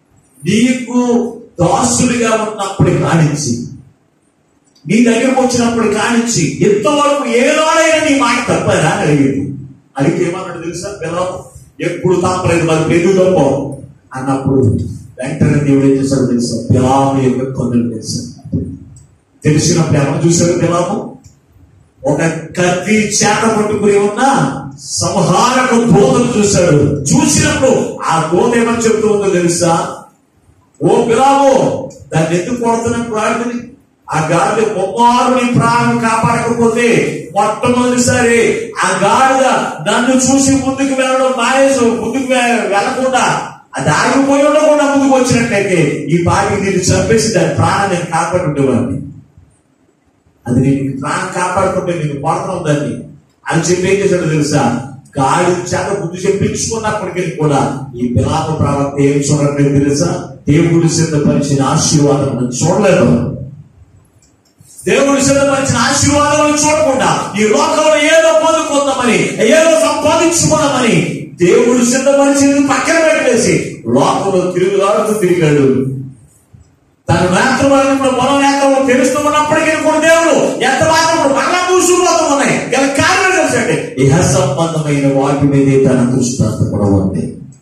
Speaker 1: నీకు దాసుడిగా ఉన్నప్పుడు కానించి నీ దగ్గరకు వచ్చినప్పుడు కానించి ఎంతవరకు ఏనాడైనా నీ మాట తప్పదా అని అడిగింది అడిగితే ఏమన్నాడు తెలుసా పిల్లలు ఎప్పుడు తప్పలేదు మరి పెరుగు తప్ప అన్నప్పుడు వెంటనే దేవుడు ఏం చేశాడు తెలుసా పిలాము యొక్క కొన్నులు తెలుసా తెలిసినప్పుడు ఎవరు చూశాడు పిలాము ఒక కత్తి చేత పట్టుకుని ఉన్న సంహారక దూతను చూశాడు చూసినప్పుడు ఆ దూత ఏమని చెప్తూ ఉందో తెలుసా ఓ పిలాము దాన్ని ఎందుకు కొడుతున్నట్టు గాడిదని ఆ గాడిద ముమ్మారుని ప్రాణం కాపాడకపోతే మొట్టమొదటిసారి ఆ గాడిద నన్ను చూసి ముందుకు వెళ్ళడం మానేసు ముందుకు వె- వెళ్ళకుండా అది ఆగిపోయి ఉండకుండా ముందుకు వచ్చినట్లయితే ఈ పాటికి నేను చంపేసి దాని ప్రాణం నేను కాపాడుండేవాడిని అది నేను ప్రాణం కాపాడుతుంటే నేను కొడతాం దాన్ని అని చెప్పి ఏం చేశాడు తెలుసా గాడి చేత బుద్ధి చెప్పించుకున్నప్పటికీ కూడా ఈ పిలాప ప్రవక్త ఏం చూడట్లేదు తెలుసా దేవుడు సిద్ధపరిచిన ఆశీర్వాదం మనం చూడలేదు దేవుడు సిద్ధపరిచిన ఆశీర్వాదం చూడకుండా ఈ లోకంలో ఏదో పొందుకుందామని ఏదో సంపాదించుకుందామని దేవుడు సిద్ధపరిచింది పక్కన పెట్టేసి లోకంలో తిరుగులాడుతూ తిరిగాడు తన నేత్రం వలన మరో నేత్రంలో తెలుస్తూ ఉన్నప్పటికీ కూడా దేవుడు ఎంత మాత్రం మరలా మూసుకుపోతూ ఉన్నాయి గల కారణం తెలుసండి ఇహ సంబంధమైన వాటి మీదే తన దృష్టి అంతా కూడా ఉంది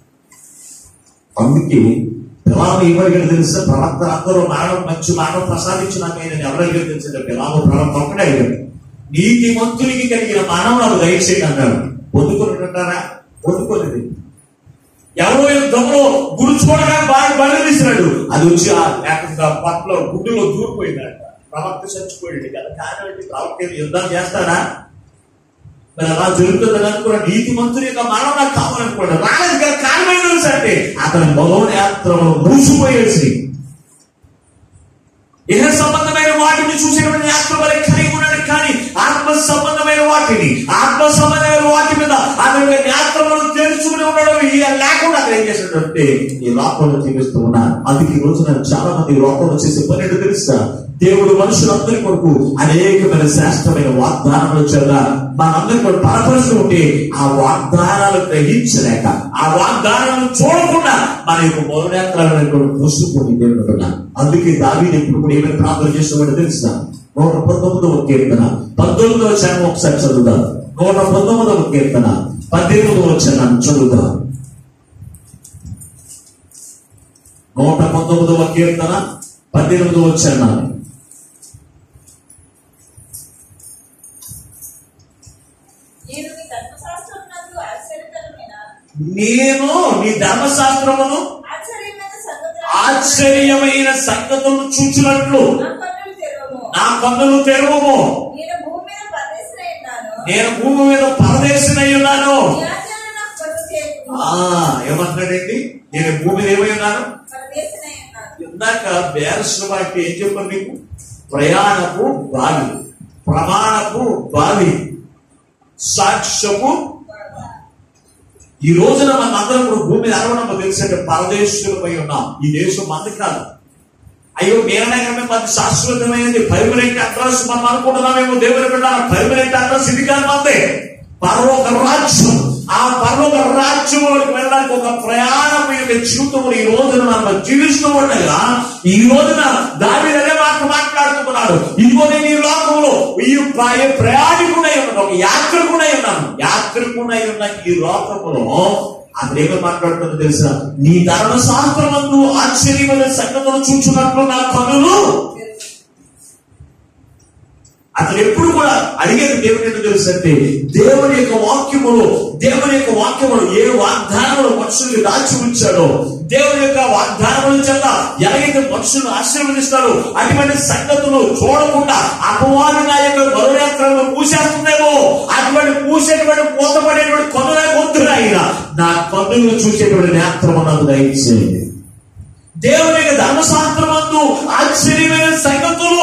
Speaker 1: అందుకే పిలాము ఎవరికి తెలుసా ప్రవక్త అందరూ మరణం మంచి మరణం ప్రసాదించిన నేను ఎవరికి తెలుసంటే పిలాము ప్రవక్త ఒక్కడే అడిగాడు నీతి మంతునికి కలిగిన మానవ నాకు దయచేయండి అన్నాడు పొందుకొని ఉంటారా పొందుకోలేదు ఎవరో యుద్ధంలో గురుచుకోవడానికి బాగా బలి తీసినాడు అది వచ్చి ఆ ఏకంగా పట్ల గుడ్డులో దూరిపోయిందట ప్రవక్త చచ్చిపోయాడు కదా కారణం ఏంటి ప్రవక్త ఏదో యుద్ధం చేస్తాడా మరి అలా జరుగుతుందని అనుకున్న నీతి మంత్రుల యొక్క మరణం నాకు కావాలనుకోండి రాలేదు కదా కారణమైన తెలుసు అంటే అతని మనోనేత్రము మూసిపోయేసి ఇహ సంబంధమైన వాటిని చూసినటువంటి నేత్రం వల్ల కలిగి ఉన్నాడు కానీ ఆత్మ సంబంధమైన వాటిని ఆత్మ సంబంధమైన వాటి మీద అతని యొక్క నేత్రములను తెరుచుకుని ఉన్నాడు ఇక లేకుండా అతను ఏం చేసినట్టే ఈ లోకంలో జీవిస్తూ ఉన్నాడు అందుకే ఈ రోజున చాలా మంది ఈ లోకంలో చేసే పని ఏంటో తెలుసా దేవుడు మనుషులందరి కొరకు అనేకమైన శ్రేష్టమైన వాగ్దానములు చేత మనందరి కొరకు బలపరుస్తూ ఉంటే ఆ వాగ్దానాలు గ్రహించలేక ఆ వాగ్దానాలను చూడకుండా మన యొక్క మౌనేత్రాలను కూడా మూసుకొని దేవుడు ఉన్నాడు. అందుకే దావీదు ఎప్పుడు కూడా ఏమైనా ప్రార్థన చేస్తామని తెలుసా నూట పంతొమ్మిదవ కీర్తన పంతొమ్మిదవ చరణం ఒకసారి చదువుదాం నూట పంతొమ్మిదవ కీర్తన పద్దెనిమిదవ చరణం చదువుదాం నూట పంతొమ్మిదవ కీర్తన పద్దెనిమిదవ చరణాన్ని
Speaker 2: నేను మీ ధర్మశాస్త్రం నందు ఆశ్చర్యకరమైన
Speaker 1: నేను నీ ధర్మశాస్త్రమును
Speaker 2: ఆశ్చర్యమైన సంగతులను
Speaker 1: ఆశ్చర్యమైన సంగతులు చూచినట్లు
Speaker 2: నా కన్నులు తెరవము
Speaker 1: నా కన్నులు తెరవము
Speaker 2: నేను భూమి మీద పరదేశినై ఉన్నాను
Speaker 1: నేను భూమి మీద పరదేశనై ఉన్నాను
Speaker 2: నీ ఆజ్ఞలు నాకు కలుగు చేయకుము.
Speaker 1: ఆ ఏమంటున్నాడండి నేను భూమి మీద ఏమై ఉన్నాను
Speaker 2: పరదేశినై ఉన్నాను
Speaker 1: ఇందాక బేరస్ను బట్టి ఏం చెప్పాను మీకు ప్రయాణపు బావి ప్రమాణపు బావి సాక్ష్యపు ఈ రోజున మన అందరం కూడా భూమి మీద అరవడం తెలిసంటే పరదేశులపై ఉన్నాం ఈ దేశం మంది కాదు అయ్యో మీరనగరమే మాది శాశ్వతమైనది పర్మనెంట్ అడ్రస్ మనం అనుకుంటున్నామేమో దేవుని బిడ్డ పర్మనెంట్ అడ్రస్ ఇది కాదు మంది పరలోక రాజ్యం ఆ పరలోక రాజ్యంలోకి వెళ్ళడానికి ఒక ప్రయాణం యొక్క జీవితంలో ఈ రోజున మనం జీవిస్తూ ఉండగా ఈ రోజున దాని అదే మాట మాట్లాడుతున్నాడు ఇదిగో నేను ఈ లోకంలో ఈ ప్ర- ప్రయాణికుడై ఉన్నాను ఒక యాత్రికుడై ఉన్నాను యాత్రికుడై ఉన్న ఈ లోకములో అతను ఏమో మాట్లాడుతుందో తెలుసా నీ ధర్మశాస్త్రమందు ఆశ్చర్యమైన సంగతులు చూచున్నట్లు నా కనులు అతను ఎప్పుడు కూడా అడిగేది దేవుని ఏంటో తెలుసు అంటే దేవుని యొక్క వాక్యములు దేవుని యొక్క వాక్యములు ఏ వాగ్దానములు మనుషుల్ని దాచి ఉంచాడో దేవుని యొక్క వాగ్దానముల చేత ఎలాగైతే మనుషులను ఆశీర్వదిస్తాడో అటువంటి సంగతులు చూడకుండా అపవాది నా యొక్క బరువేత్రాలను పూసేస్తుందేమో అటువంటి పూసేటువంటి పూతపడేటువంటి కొనులే వద్దురాయిన నా కన్నులను చూసేటువంటి నేత్రము నాకు దయచేయండి దేవుని యొక్క ధర్మశాస్త్రమందు ఆశ్చర్యమైన సంగతులు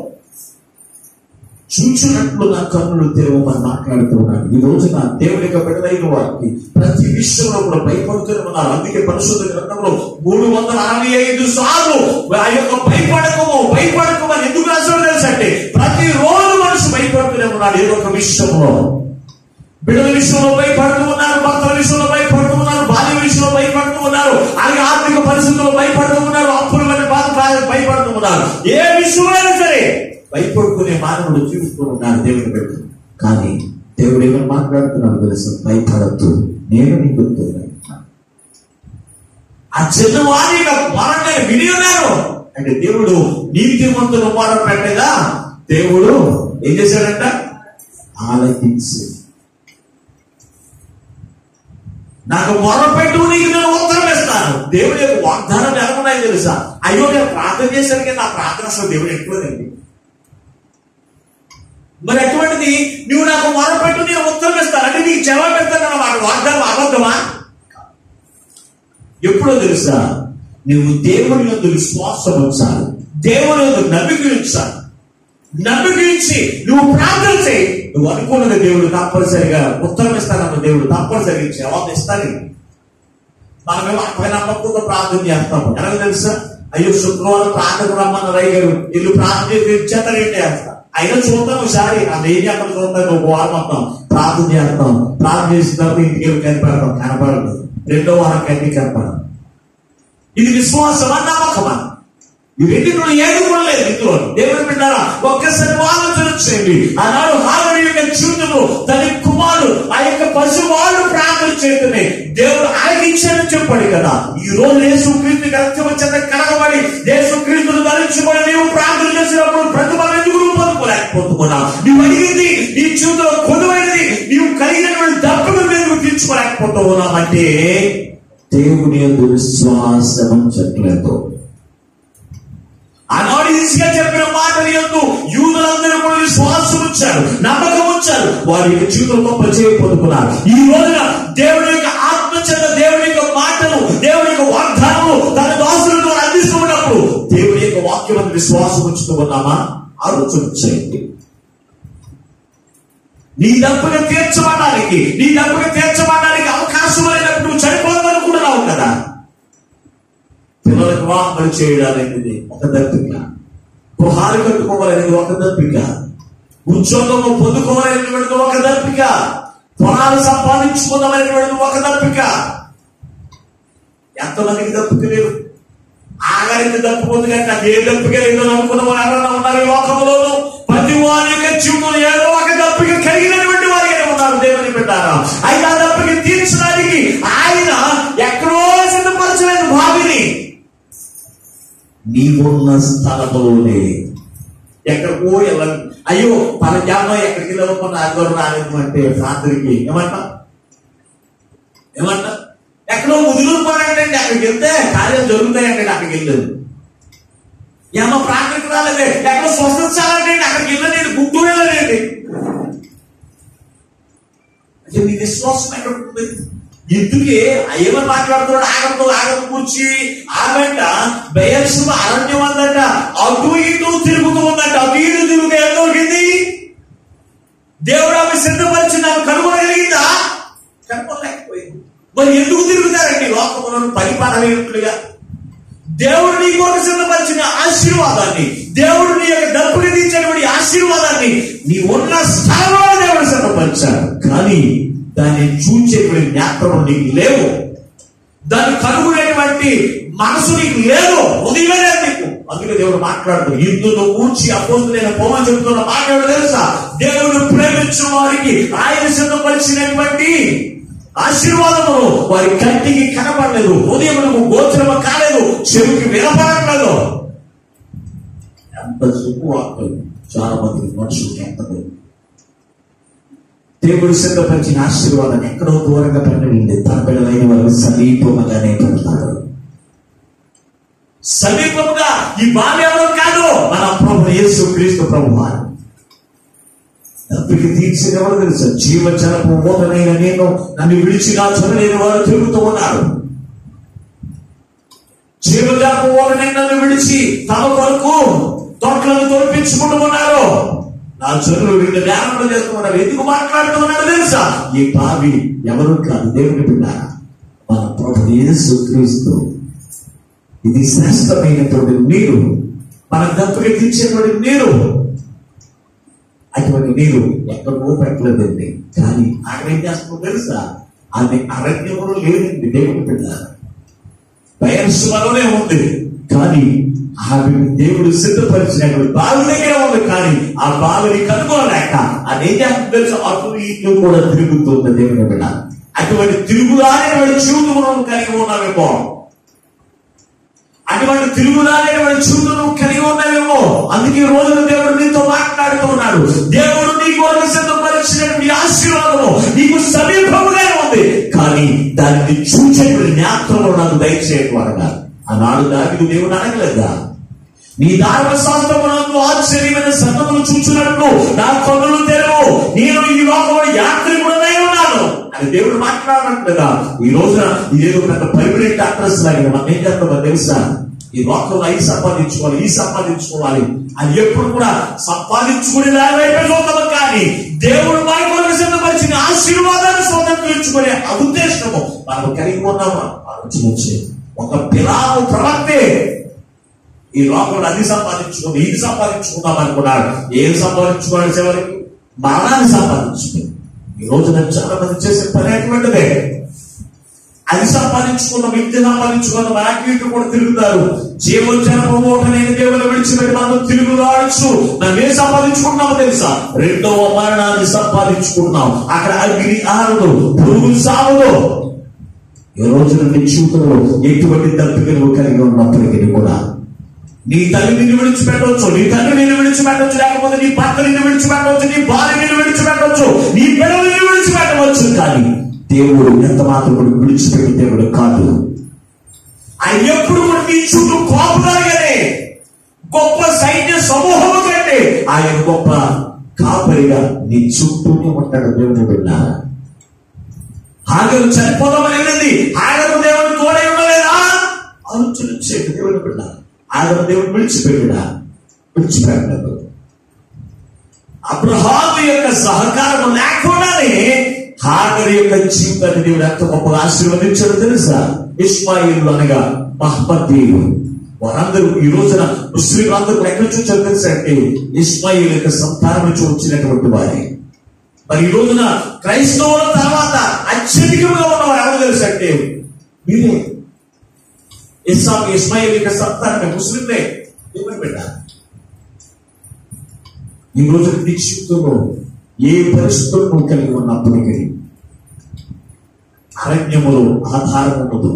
Speaker 1: చూచినట్లు నా కన్నులు తెరవమని మాట్లాడుతూ ఉన్నాడు ఈ రోజున దేవుని యొక్క బిడ్డలైన వారికి ప్రతి విషయంలో కూడా భయపడుతూనే ఉన్నారు అందుకే పరిశుద్ధ గ్రంథంలో మూడు వందల అరవై ఐదు సార్లు ఆ యొక్క భయపడకము భయపడకము అని ఎందుకు రాశాడు తెలుసంటే ప్రతి రోజు మనిషి భయపడుతూనే ఉన్నాడు ఏదో ఒక విషయంలో బిడ్డల విషయంలో భయపడుతూ ఉన్నారు భక్తుల విషయంలో భయపడుతూ ఉన్నారు బాల్య విషయంలో భయపడుతూ ఉన్నారు అలాగే ఆర్థిక పరిస్థితుల్లో భయపడుతూ ఉన్నారు అప్పుల వల్ల బాధ భయపడుతూ ఉన్నారు ఏ విషయమైనా సరే భయపడుకునే మానవుడు జీవిస్తూ ఉన్నారు దేవుని బిడ్డ కానీ దేవుడు ఏమని మాట్లాడుతున్నాడు తెలుసు భయపడద్దు నేను నీకు తోడై ఉన్నాను. ఆ చిన్నవాడి మరణాన్ని విని ఉన్నారు అంటే దేవుడు నీతిమంతులు మాట పెట్టగా దేవుడు ఏం చేశాడంట ఆలకించి నాకు మొరపెట్టు నీకు నేను ఉత్తరం ఇస్తాను దేవుడి యొక్క వాగ్దానం ఎలా ఉన్నాయో తెలుసా అయ్యో నేను ప్రార్థన చేశాను నా ప్రార్థన అసలు దేవుడు ఎక్కువదండి మరి అటువంటిది నువ్వు నాకు మొరపెట్టు నేను ఉత్తరం ఇస్తాను అంటే నీకు జవాబు పెడతాను అన్నమాట వాగ్దానం అబద్ధమా ఎప్పుడో తెలుసా నువ్వు దేవుని యొక్క విశ్వాసం ఉంచాలి దేవుని యొక్క నమ్మిక ఉంచాలి నమ్మిక ఇచ్చి నువ్వు ప్రార్థన చేయి నువ్వు అనుకున్నది దేవుడు తప్పనిసరిగా ఉత్తరం ఇస్తానన్న దేవుడు తప్పనిసరిగా జవాబు ఇస్తాను మనమేమో అక్కడ నమ్మకంతో ప్రార్థన చేస్తాము ఎలా తెలుసా అయ్యో శుక్రవారం ప్రార్థన రమ్మన్న రై గారు ఇల్లు ప్రార్థన చేసి ఇచ్చేస్తారు ఏంటి చేస్తా అయినా చూద్దాం ఒకసారి ఆ నెయ్యి అక్కడ చూద్దాం ఒక వారం మొత్తం ప్రార్థన చేస్తాం ప్రార్థన చేసిన తర్వాత ఇంటికి వెళ్ళి కనిపెడతాం కనపడదు రెండో వారం కన్నీ కనపడదు ఇది విశ్వాసమా నమ్మకమా ఈ రెండింటిలో ఏది కూడా లేదు ఇంట్లో దేవుని బిడ్డారా ఒక్కసారి ఆలోచన చేయండి ఆనాడు హాగరి యొక్క జీవితంలో తన కుమారుడు ఆ యొక్క పశు వాళ్ళు ప్రార్థన చేయటమే దేవుడు ఆలకించాడని చెప్పాడు కదా ఈ రోజు యేసు క్రీస్తు రక్తం చేత కడగబడి యేసు క్రీస్తును ధరించుకొని నీవు ప్రార్థన చేసినప్పుడు ప్రతిఫలం ఎందుకు నువ్వు పొందుకోలేకపోతున్నావు నువ్వు అడిగింది నీ జీవితంలో కొనువైనది నీవు కలిగినటువంటి డబ్బులు మేము తీర్చుకోలేకపోతూ ఉన్నామంటే దేవుని యొక్క విశ్వాసం చెప్పలేదు ఆనాడు ఈజీగా చెప్పిన మాటలు ఎందు యూదులందరూ కూడా విశ్వాసం ఉంచారు నమ్మకం ఉంచారు వారి యొక్క జీవితంలో పరిచయం పొందుకున్నారు ఈ రోజున దేవుడి యొక్క ఆత్మ చేత దేవుడి యొక్క మాటలు దేవుడి యొక్క వాగ్దానము తన దాసుల ద్వారా అందిస్తూ ఉన్నప్పుడు దేవుడి యొక్క వాక్యం విశ్వాసం ఉంచుతూ ఉన్నామా ఆలోచన చేయండి నీ దప్పుగా తీర్చబడడానికి నీ దప్పుగా తీర్చబడడానికి అవకాశం లేనప్పుడు నువ్వు చనిపోవాలనుకుంటున్నావు కదా పిల్లలకు వివాహం చేయడానికి ఒక దప్పిక గృహాలు కట్టుకోవాలనేది ఒక దప్పిక ఉద్యోగము పొందుకోవాలనేటువంటిది ఒక దప్పిక పొలాలు సంపాదించుకుందామనేటువంటిది ఒక దప్పిక ఎంతమందికి దప్పిక లేదు ఆగారికి దప్పుకుంది కానీ నాకు ఏ దప్పిక లేదో అనుకున్న వారు ఎవరైనా ఉన్నారు ఈ లోకంలోనూ ప్రతి వారి యొక్క జీవితంలో ఏదో ఒక దప్పిక కలిగినటువంటి వారిగా ఉన్నారు దేవుని పెట్టారా అయితే ఆ దప్పిక తీర్చడానికి ఆయన ఎక్కడో సిద్ధపరచలేదు భావిని నీవున్న స్థలములోనే ఎక్కడికో వెళ్ళను అయ్యో మన జామో ఎక్కడికి వెళ్ళకుండా ఆదివారం రాలేదు అంటే రాత్రికి ఏమంటా ఏమంటా ఎక్కడో ముదులు పోరాడండి అక్కడికి వెళ్తే కార్యాలు జరుగుతాయండి అక్కడికి వెళ్ళలేదు ఏమో ప్రాణానికి రాలేదే ఎక్కడో స్వస్థించాలంటే అక్కడికి వెళ్ళలేండి గుంటూరు వెళ్ళలేండి అంటే మీ విశ్వాసం ఎక్కడ ఉంటుంది ఎందుకే ఏమని మాట్లాడుతున్నాడు ఆగంతో ఆగం కూర్చి ఆగంట బయర్సు అరణ్యం అందంట అటు ఇటు తిరుగుతూ ఉందంట అటు ఇటు తిరుగుతూ ఎంత దొరికింది దేవుడు ఆమె సిద్ధపరిచి నాకు కనుగొనగలిగిందా కనుగొనలేకపోయింది మరి ఎందుకు తిరుగుతారండి లోకంలో పరిపాలనట్లుగా దేవుడు నీ కొరకు సిద్ధపరిచిన ఆశీర్వాదాన్ని దేవుడు నీ యొక్క డబ్బుని తీర్చినటువంటి ఆశీర్వాదాన్ని నీ ఉన్న స్థలంలో దేవుడు సిద్ధపరిచాడు కానీ దాన్ని చూచేటువంటి జ్ఞాపకం నీకు లేవు దాన్ని కనుగొనేటువంటి మనసు నీకు లేదు ఉదయమే లేదు నీకు అందుకే దేవుడు మాట్లాడుతూ ఇందులో కూర్చి అపోతులైన పవన్ చెబుతున్న మాట్లాడు తెలుసా దేవుడు ప్రేమించిన వారికి ఆయన సిద్ధపరిచినటువంటి ఆశీర్వాదము వారి కంటికి కనపడలేదు ఉదయమునకు గోచరము కాలేదు చెవికి వినపడట్లేదు ఎంత సుఖవార్తలు చాలా మంది మనుషులకి ఎంత దేవుడు సిద్ధపరిచిన ఆశీర్వాదాన్ని ఎక్కడో దూరంగా పెట్టండి తన పిల్లలైన వారు సమీపముగానే పెడతారు సమీపముగా ఈ బాల్య ఎవరు కాదు మన ప్రభు యేసు క్రీస్తు ప్రభు వారు తప్పికి తీర్చిన ఎవరు తెలుసు జీవజలపు మూతనైన నేను నన్ను విడిచినా చదలేని వారు తిరుగుతూ ఉన్నారు జీవజలపు మూతనైన నన్ను విడిచి తమ కొరకు తోటలను తోల్పించుకుంటూ ఉన్నారు నా చదువులు వీళ్ళు ధ్యానం చేస్తున్నారు ఎందుకు మాట్లాడుతున్నాడు తెలుసా ఈ బావి ఎవరు కాదు దేవుని బిడ్డారా మన ప్రభు యేసు క్రీస్తు ఇది శ్రేష్టమైనటువంటి నీరు మన దప్పుకి తీర్చేటువంటి నీరు అటువంటి నీరు ఎక్కడో పెట్టలేదండి కానీ అక్కడ ఏం చేస్తుందో తెలుసా అది అరణ్యంలో లేదండి దేవుని పెట్టారు బయర్సులోనే ఉంది కానీ ఆమె దేవుడు సిద్ధపరిచినటువంటి బావి దగ్గర ఉంది కానీ ఆ బావిని కనుగొనలేక అది ఏం చేస్తుంది తెలుసా అటు ఇటు కూడా తిరుగుతుంది దేవుని బిడ్డ అటువంటి తిరుగులానే జీవితం కలిగి ఉన్నామేమో అటువంటి తిరుగులానేటువంటి చూపును కలిగి ఉన్నావేమో అందుకే ఈ రోజున దేవుడు నీతో మాట్లాడుతూ ఉన్నాడు దేవుడు నీ కొరకు సిద్ధపరిచినటువంటి ఆశీర్వాదము నీకు సమీపముగానే ఉంది కానీ దాన్ని చూసేటువంటి జ్ఞాపకంలో నాకు దయచేయకూడగా ఆనాడు దానికి దేవుడు అడగలేదా నీ ధర్మశాస్త్రమునందు ఆశ్చర్యమైన సంగతులు చూచినట్లు నా కన్నులు తెరవు నేను ఈ లోకంలో యాత్రికుడనై ఉన్నాను అని దేవుడు మాట్లాడట్లేదా ఈ రోజున ఇదేదో పెద్ద పర్మనెంట్ అడ్రస్ లాగా మనం ఏం చేస్తామో తెలుసా ఈ లోకంలో ఈ సంపాదించుకోవాలి ఈ సంపాదించుకోవాలి అది ఎప్పుడు కూడా సంపాదించుకునే దాని వైపే చూద్దాము కానీ దేవుడు మన కొరకు సిద్ధపరిచిన ఆశీర్వాదాన్ని స్వతంత్రించుకునే ఆ ఉద్దేశము మనం కలిగి ఉన్నామా ఆలోచన వచ్చే ఒక పిలాము ప్రవక్తే ఈ లోకంలో అది సంపాదించుకుని ఇది సంపాదించుకుందాం అనుకున్నాడు ఏం సంపాదించుకోవాలి చివరికి మరణాన్ని సంపాదించుకుని ఈ రోజున చాలా మంది చేసే పని అటువంటిదే అది సంపాదించుకున్న వ్యక్తి సంపాదించుకున్న రాకీటు కూడా తిరుగుతారు జీవోజనపోటనైన దేవుని విడిచిపెట్టి మనం తిరుగులాడచ్చు మనం ఏం సంపాదించుకుంటున్నామో తెలుసా రెండవ మరణాన్ని సంపాదించుకుంటున్నాం అక్కడ అగ్ని ఆరదు పురుగులు సాగుదు ఈ రోజున నీ జీవితంలో ఎటువంటి దప్పికలు కలిగి ఉన్నప్పటికీ కూడా నీ తల్లి నిన్ను విడిచిపెట్టవచ్చు నీ తండ్రి నిన్ను విడిచిపెట్టవచ్చు లేకపోతే నీ భర్త నిన్ను విడిచిపెట్టవచ్చు నీ భార్య నిన్ను విడిచిపెట్టవచ్చు నీ పిల్లలు నిన్ను విడిచిపెట్టవచ్చు కానీ దేవుడు ఎంత మాత్రం కూడా విడిచిపెట్టి దేవుడు కాదు ఆయన ఎప్పుడు కూడా నీ చుట్టూ కోపదాగానే గొప్ప ఆయన గొప్ప కాపరిగా నీ చుట్టూనే ఉంటాడు దేవుడు బిడ్డారా హాగరు చనిపోదామని వెళ్ళింది హాగరు దేవుడు తోడై ఉండలేదా ఆలోచన చేయండి దేవుడు బిడ్డ హాగరు దేవుడు విడిచిపెట్టుడా విడిచిపెట్టలేదు అబ్రహాము యొక్క సహకారం లేకుండానే హాగర్ యొక్క జీవితాన్ని దేవుడు ఎంత గొప్పగా ఆశీర్వదించాడో తెలుసా ఇస్మాయిల్ అనగా మహమ్మదీయుడు వారందరూ ఈ రోజున ముస్లింలందరూ కూడా ఎక్కడి నుంచి వచ్చారో తెలుసా అంటే ఇస్మాయిల్ యొక్క సంతానం నుంచి వచ్చినటువంటి వారే మరి ఈ రోజున క్రైస్తవుల తర్వాత అత్యధికంగా ఉన్నవారు ఎవరు తెలుసు అంటే మీరే ఇస్లాం ఇస్మాయిల్ యొక్క సంతానమే ముస్లింలే ఏమని పెట్టారు ఈ రోజు దీక్షితులు ఏ పరిస్థితులు నువ్వు కలిగి ఉన్నప్పటికీ అరణ్యములో ఆధారం ఉండదు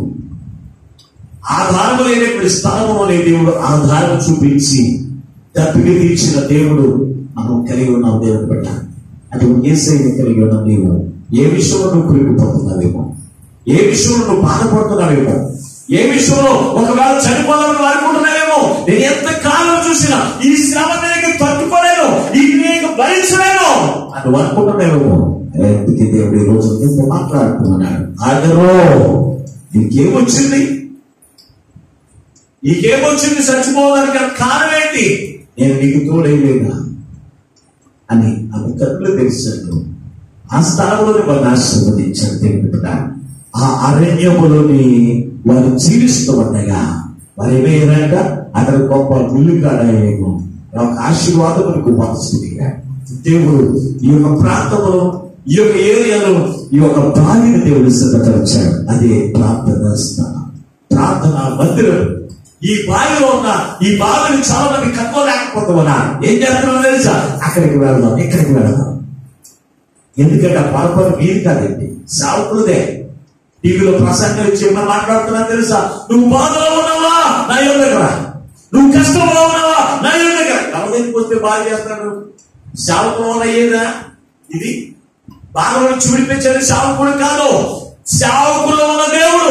Speaker 1: ఆధారము లేనటువంటి స్థలము అనే దేవుడు ఆధారం చూపించి తప్పికి తీర్చిన దేవుడు మనం కలిగి ఉన్నాం దేవుడు బట్ట అది ఏసైని కలిగి ఉన్న నీవు ఏ విషయంలో నువ్వు కురిగిపోతున్నావేమో ఏ విషయంలో నువ్వు బాధపడుతున్నావేమో ఏ విషయంలో ఒకవేళ చనిపోదామని అనుకుంటున్నావేమో నేను ఎంత కాలం చూసినా ఈ శ్రమ నేను తట్టుకోలేను ఇది నేను భరించలేను అని నువ్వు అనుకుంటున్నావేమో ఎందుకు దేవుడు ఈ రోజు నీతో మాట్లాడుతున్నాడు ఆగరో నీకేమొచ్చింది నీకేమొచ్చింది చచ్చిపోవడానికి గల కారణం ఏంటి నేను నీకు తోడైలేదా అని ఆమె కన్నులు తెరిచాడు ఆ స్థలంలోని వారిని ఆశీర్వదించాడు దేవుడు బిడ్డ. ఆ అరణ్యములోని వారు జీవిస్తూ ఉండగా వారు ఏమయ్యారంట అక్కడ గొప్ప ముల్లికాడయ్యేమో ఒక ఆశీర్వాదములకు మనసుగా దేవుడు ఈ యొక్క ప్రాంతంలో ఈ యొక్క ఏరియాలో ఈ యొక్క బావిని దేవుడు సిద్ధపరిచాడు అదే ప్రార్థన స్థానం ప్రార్థన మందిరం ఈ బావిలో ఉన్న ఈ బావిని చాలా మంది కనుక్కోలేకపోతూ ఉన్నారు ఏం చేస్తున్నారో తెలుసా అక్కడికి వెళదాం ఇక్కడికి వెళదాం ఎందుకంటే ఆ పొరపాటు మీరు కాదండి సావుకులదే టీవీలో ప్రసంగం ఇచ్చి ఏమన్నా మాట్లాడుతున్నా తెలుసా నువ్వు బాధలో ఉన్నావా నా యొక్క రా నువ్వు కష్టంలో ఉన్నావా నా యొక్క ఎవరికి వస్తే బాగా చేస్తాడు సావుకులు ఉన్న ఏదా ఇది బాగా నుంచి విడిపించేది సావుకుడు కాదు సావుకులో ఉన్న దేవుడు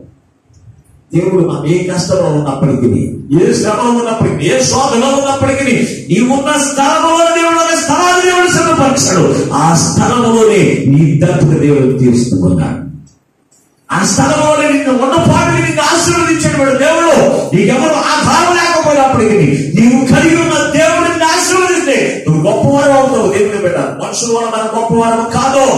Speaker 1: దేవుడు మనం ఏ కష్టంలో ఉన్నప్పటికీ ఏ శ్రమలో ఉన్నప్పటికీ ఏ శోధనలో ఉన్నప్పటికీ నీవున్న స్థలంలో దేవుడు ఒక స్థలాన్ని దేవుడు సిద్ధపరిచాడు ఆ స్థలంలోనే నీ దత్తుకు దేవుడు తీరుస్తూ ఉన్నాడు ఆ స్థలంలోనే నిన్ను ఉన్న పాటికి నిన్ను ఆశీర్వదించేటువంటి దేవుడు నీకెవరు ఆధారం లేకపోయినప్పటికీ నీవు కలిగి ఉన్న దేవుడు నిన్ను ఆశీర్వదిస్తే నువ్వు గొప్పవాడు అవుతావు దేవుని బిడ్డ మనుషుల వల్ల మన గొప్పవాడు కాదు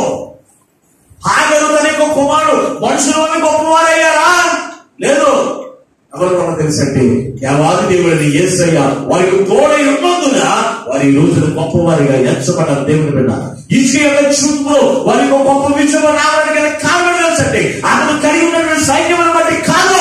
Speaker 1: హాగరు అనే ఒక కుమారుడు మనుషుల వల్ల గొప్పవారయ్యారా లేదు ఎవరు కూడా తెలుసంటే యావాది దేవుడిని ఏసయ్య వారికి తోడై ఉన్నందున వారి ఈ రోజున గొప్పవారిగా ఎంచబడ్డారు దేవుని బిడ్డ ఇసుక యొక్క చూపులో వారికి ఒక గొప్ప విజయం రావడానికి గల కారణం తెలుసంటే అతను కలిగి ఉన్నటువంటి సైన్యమును బట్టి కాదు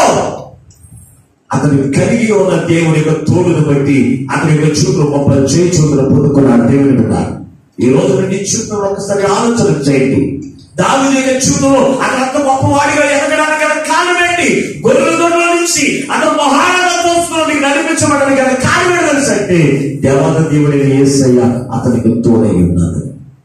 Speaker 1: అతను కలిగి ఉన్న దేవుని యొక్క తోడును బట్టి అతని యొక్క చూపులు గొప్ప చేయి చూపులు పొందుకున్నాడు దేవుని బిడ్డ ఈ రోజు నీ చూపులు ఒకసారి ఆలోచన చేయండి దావిది యొక్క చూపులో అతను అంత గొప్పవాడిగా ఎదగడానికి గల కారణం ఏంటి గొర్రెల దొడ్ల నుంచి అతను మహారాజోత్సవానికి నడిపించబడడానికి గల కారణం ఏంటి తెలుసు అంటే దేవత దేవుడి ఏసయ్య అతనికి తోడై ఉన్నది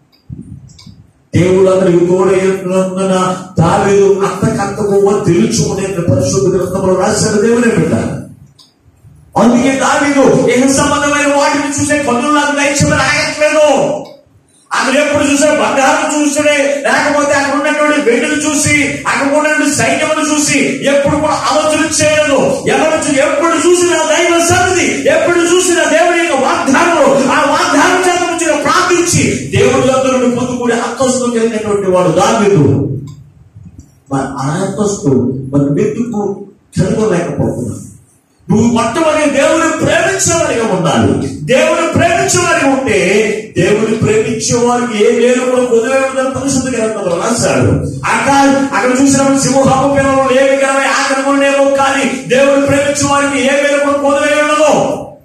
Speaker 1: దేవుడు అతనికి తోడైనందున దావీదు అంతకంతకు తెలుసుకునే పరిశుద్ధ గ్రంథంలో రాశారు దేవునే పెట్టారు అందుకే దావీదు ఏ సంబంధమైన వాటిని చూసే కన్నులు నాకు దయచేమని ఆగట్లేదు అతను ఎప్పుడు చూసే బంగారం చూసినే లేకపోతే అక్కడ ఉన్నటువంటి వెండిని చూసి అక్కడ ఉన్నటువంటి సైన్యమును చూసి ఎప్పుడు కూడా ఆలోచన చేయలేదు ఎవరు చూ- ఎప్పుడు చూసిన దైవ సన్నిధి ఎప్పుడు చూసిన దేవుని యొక్క వాగ్దానము ఆ వాగ్దానం చేత నుంచి ప్రార్థించి దేవుడి అందరూ పొందుకునే అంతస్తు కలిగినటువంటి వాడు దావీదు మరి ఆ అంతస్తు మరి ఎందుకు కనుగొనలేకపోతున్నాడు నువ్వు మొట్టమొదటి దేవుని ప్రేమించేవాడిగా ఉండాలి దేవుని ప్రేమించేవాడిగా ఉంటే దేవుని ప్రేమించే వారికి ఏ వేరు కూడా వదిలేదని పరిశుద్ధ గ్రంథంలో రాశాడు అక్కడ అక్కడ చూసినప్పుడు సింహము పిల్లలు ఏ విగ్రహమై ఆకరమునేమో కానీ దేవుని ప్రేమించే వారికి ఏ వేరు కూడా వదిలే ఉండదు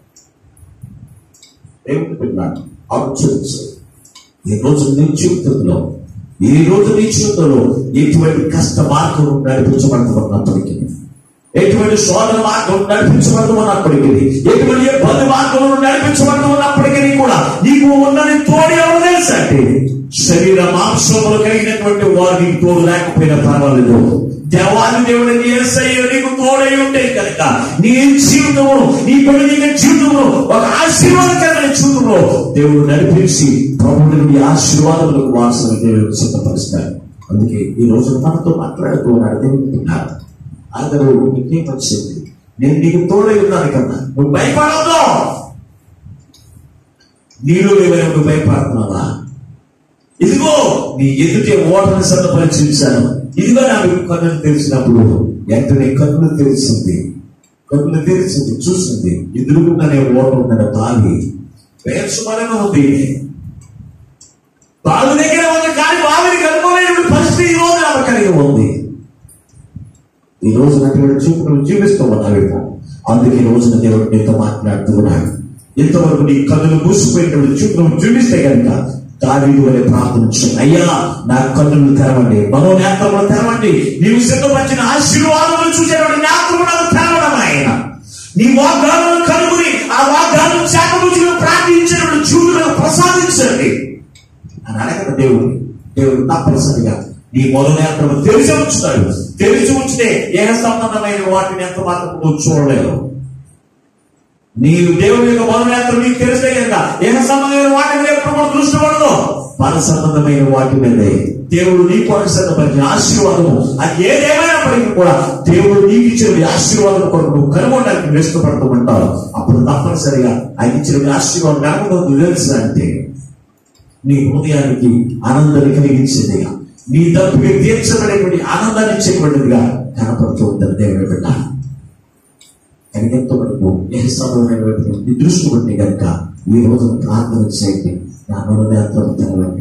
Speaker 1: దేవుని పిల్లాడు ఆలోచించు ఈ రోజు నీ జీవితంలో ఈ రోజు నీ జీవితంలో ఎటువంటి కష్ట మార్గం నడిపించబడుతున్నప్పటికీ ఎటువంటి శోధన మార్గం నడిపించబడుతూ ఉన్నప్పటికీ ఎటువంటి ఇబ్బంది మార్గం నడిపించబడుతూ ఉన్నప్పటికీ కూడా నీకు ఉన్నది తోడు ఎవరు తెలుసంటే శరీర మాంసములు కలిగినటువంటి వారు నీకు తోడు లేకపోయినా పర్వాలేదు దేవాది దేవుడిని ఏసయ్య నీకు తోడే అయి ఉంటాయి కనుక నీ జీవితము నీ బిడ్డ జీవితంలో ఒక ఆశీర్వాదకరమైన జీవితంలో దేవుడు నడిపించి ప్రభుత్వ నీ ఆశీర్వాదములకు వాసన దేవుడు సిద్ధపరుస్తాడు అందుకే ఈ రోజు మనతో మాట్లాడుతూ ఉన్నాడు దేవుడుతున్నారు అందరూ నీకేం వచ్చింది నేను నీకు తోడై ఉన్నాను కన్నా నువ్వు భయపడవద్దు నీలో ఏమైనా నువ్వు భయపడుతున్నావా ఇదిగో నీ ఎదుటే ఓటను సన్నపరిచించాను ఇదిగో నా కన్నులు తెలిసినప్పుడు వెంటనే కన్నులు తెలిసింది కన్నులు తెలిసింది చూసింది ఎదురుగుండానే ఓట ఉందన్న బావి వేసుమనే ఉంది బావి దగ్గర ఉంది కానీ బావిని కనుక్కోలేని పరిస్థితి ఈ రోజు ఆమె కలిగి ఉంది ఈ రోజు అటువంటి చూపును జీవిస్తూ ఉన్నావేమో అందుకే ఈ రోజున దేవుడు నీతో మాట్లాడుతూ ఉన్నాడు ఇంతవరకు నీ కన్నులు మూసిపోయినటువంటి చూపును చూపిస్తే కనుక దావీదు వలె ప్రార్థించు అయ్యా నా కన్నులు తెరవండి మనో నేత్రములు తెరవండి నీవు సిద్ధపరిచిన ఆశీర్వాదములు చూసేటువంటి నేత్రములు తెరవడం ఆయన నీ వాగ్దానం కనుగొని ఆ వాగ్దానం శాఖముచి ప్రార్థించినటువంటి చూపులను ప్రసాదించండి అని అడగదు దేవుడు దేవుడు తప్పనిసరిగా నీ మొదలనేత్రం తెలిసి ఉంచుతాడు తెలిసి ఉంచితే ఏ సంబంధమైన వాటిని ఎంత మాత్రం నువ్వు చూడలేవు నీవు దేవుడి యొక్క మొదలనేత్రం నీకు తెలిస్తే కనుక ఏ సంబంధమైన వాటి మీద ఎప్పుడు కూడా దృష్టి పడదు పర సంబంధమైన వాటి మీదే దేవుడు నీ కొరకు సిద్ధపరిచిన ఆశీర్వాదము అది ఏదేమైనప్పటికీ కూడా దేవుడు నీకు ఇచ్చిన ఈ ఆశీర్వాదం కొరకు నువ్వు కనుగొనడానికి నువ్వు ఇష్టపడుతూ ఉంటావు అప్పుడు తప్పనిసరిగా ఆయన ఇచ్చిన ఈ ఆశీర్వాదం కనుగొని నువ్వు తెలుసు అంటే నీ హృదయానికి ఆనందాన్ని కలిగించేదిగా నీ తప్పుకి తీర్చబడేటువంటి ఆనందాన్ని ఇచ్చేటువంటిదిగా కనపడుతూ ఉంటుంది దేవుని బిడ్డ కనుక ఎంతవరకు ఏ సమయమైనటువంటి నీ దృష్టి ఉంటే కనుక ఈ రోజు ప్రార్థన చేయండి నా హృదయాత్రం తెరవండి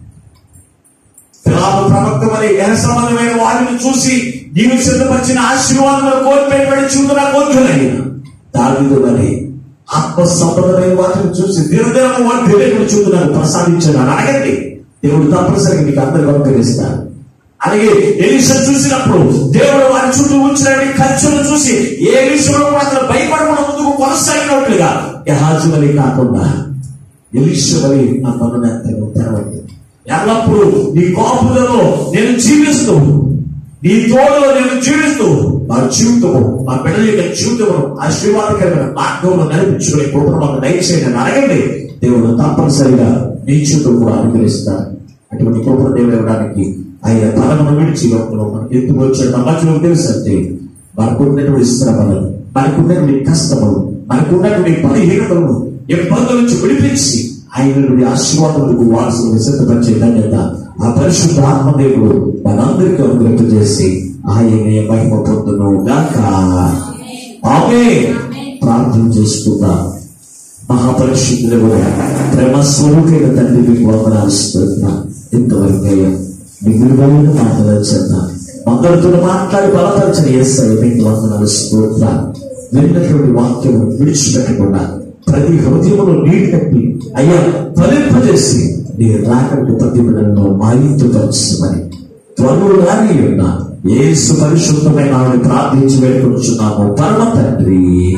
Speaker 1: ఫిలాపు ప్రవక్త మరి ఏ సంబంధమైన వారిని చూసి నీవు సిద్ధపరిచిన ఆశీర్వాదములు కోల్పోయినటువంటి చూతున్నా కోల్పోయిన దావిదు మరి ఆత్మ సంబంధమైన వాటిని చూసి దినదినము వారు తెలియకుండా చూపుతున్నాను ప్రసాదించాను అని అడగండి దేవుడు తప్పనిసరిగా మీకు అందరికి అనుగ్రహిస్తాడు అలాగే ఎలిషా చూసినప్పుడు దేవుడు వారి చుట్టూ ఉంచిన ఖర్చును చూసి ఏ విషయంలో కూడా అతను భయపడకుండా ముందుకు కొనసాగినట్లుగా యహాజు వలి కాకుండా ఎలిషా వలి నా పనులు తెరవండి ఎల్లప్పుడూ నీ కాపులలో నేను జీవిస్తూ నీ తోడులో నేను జీవిస్తూ మా జీవితము మా బిడ్డల యొక్క జీవితము ఆశీర్వాదకరమైన మార్గంలో నడిపించుకునే కృపను మాకు దయచేయండి అని అడగండి దేవుడు తప్పనిసరిగా నీ జీవితం కూడా అనుగ్రహిస్తాడు అటువంటి కృపను దేవుడు ఇవ్వడానికి ఆయన తనను విడిచి లోపల మనకి ఎందుకు వచ్చాడు నమ్మకం తెలుసు అంటే మనకున్నటువంటి శ్రమలను మనకున్నటువంటి కష్టములు మనకున్నటువంటి బలహీనతలను ఇబ్బందుల నుంచి విడిపించి ఆయన నుండి ఆశీర్వాదములకు వారసులు సిద్ధపరిచే ధన్యత ఆ పరిశుద్ధ ఆత్మదేవుడు మనందరికీ అనుగ్రహం చేసి ఆయనే మహిమ పొందును గాక ఆమె ప్రార్థన చేసుకుందాం మహాపరిశుద్ధులు ప్రేమ స్వరూపైన తండ్రి మీకు వందనాలు స్తోత్ర ఇంతవరకు అయ్యా మీ విలువైన మాటలు చేద్దాం అందరితో మాట్లాడి బలపరచని చేస్తాయి మీకు వందనాలు స్తోత్ర విన్నటువంటి వాక్యం విడిచిపెట్టకుండా ప్రతి హృదయంలో నీటి కట్టి అయ్యా ఫలింపజేసి నీ రాకటి ప్రతి బిడ్డలను మాయించుపరుచుమని త్వరలో రాని ఉన్న ఏసు పరిశుద్ధమైన ఆవిడ ప్రార్థించి వేడుకొచ్చున్నాము పరమ తండ్రి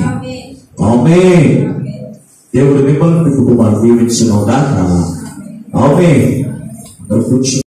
Speaker 1: ఆమె దేవుడు మిమ్మల్ని మీ కుటుంబాన్ని దీవించును గాక ఆమె కూర్చో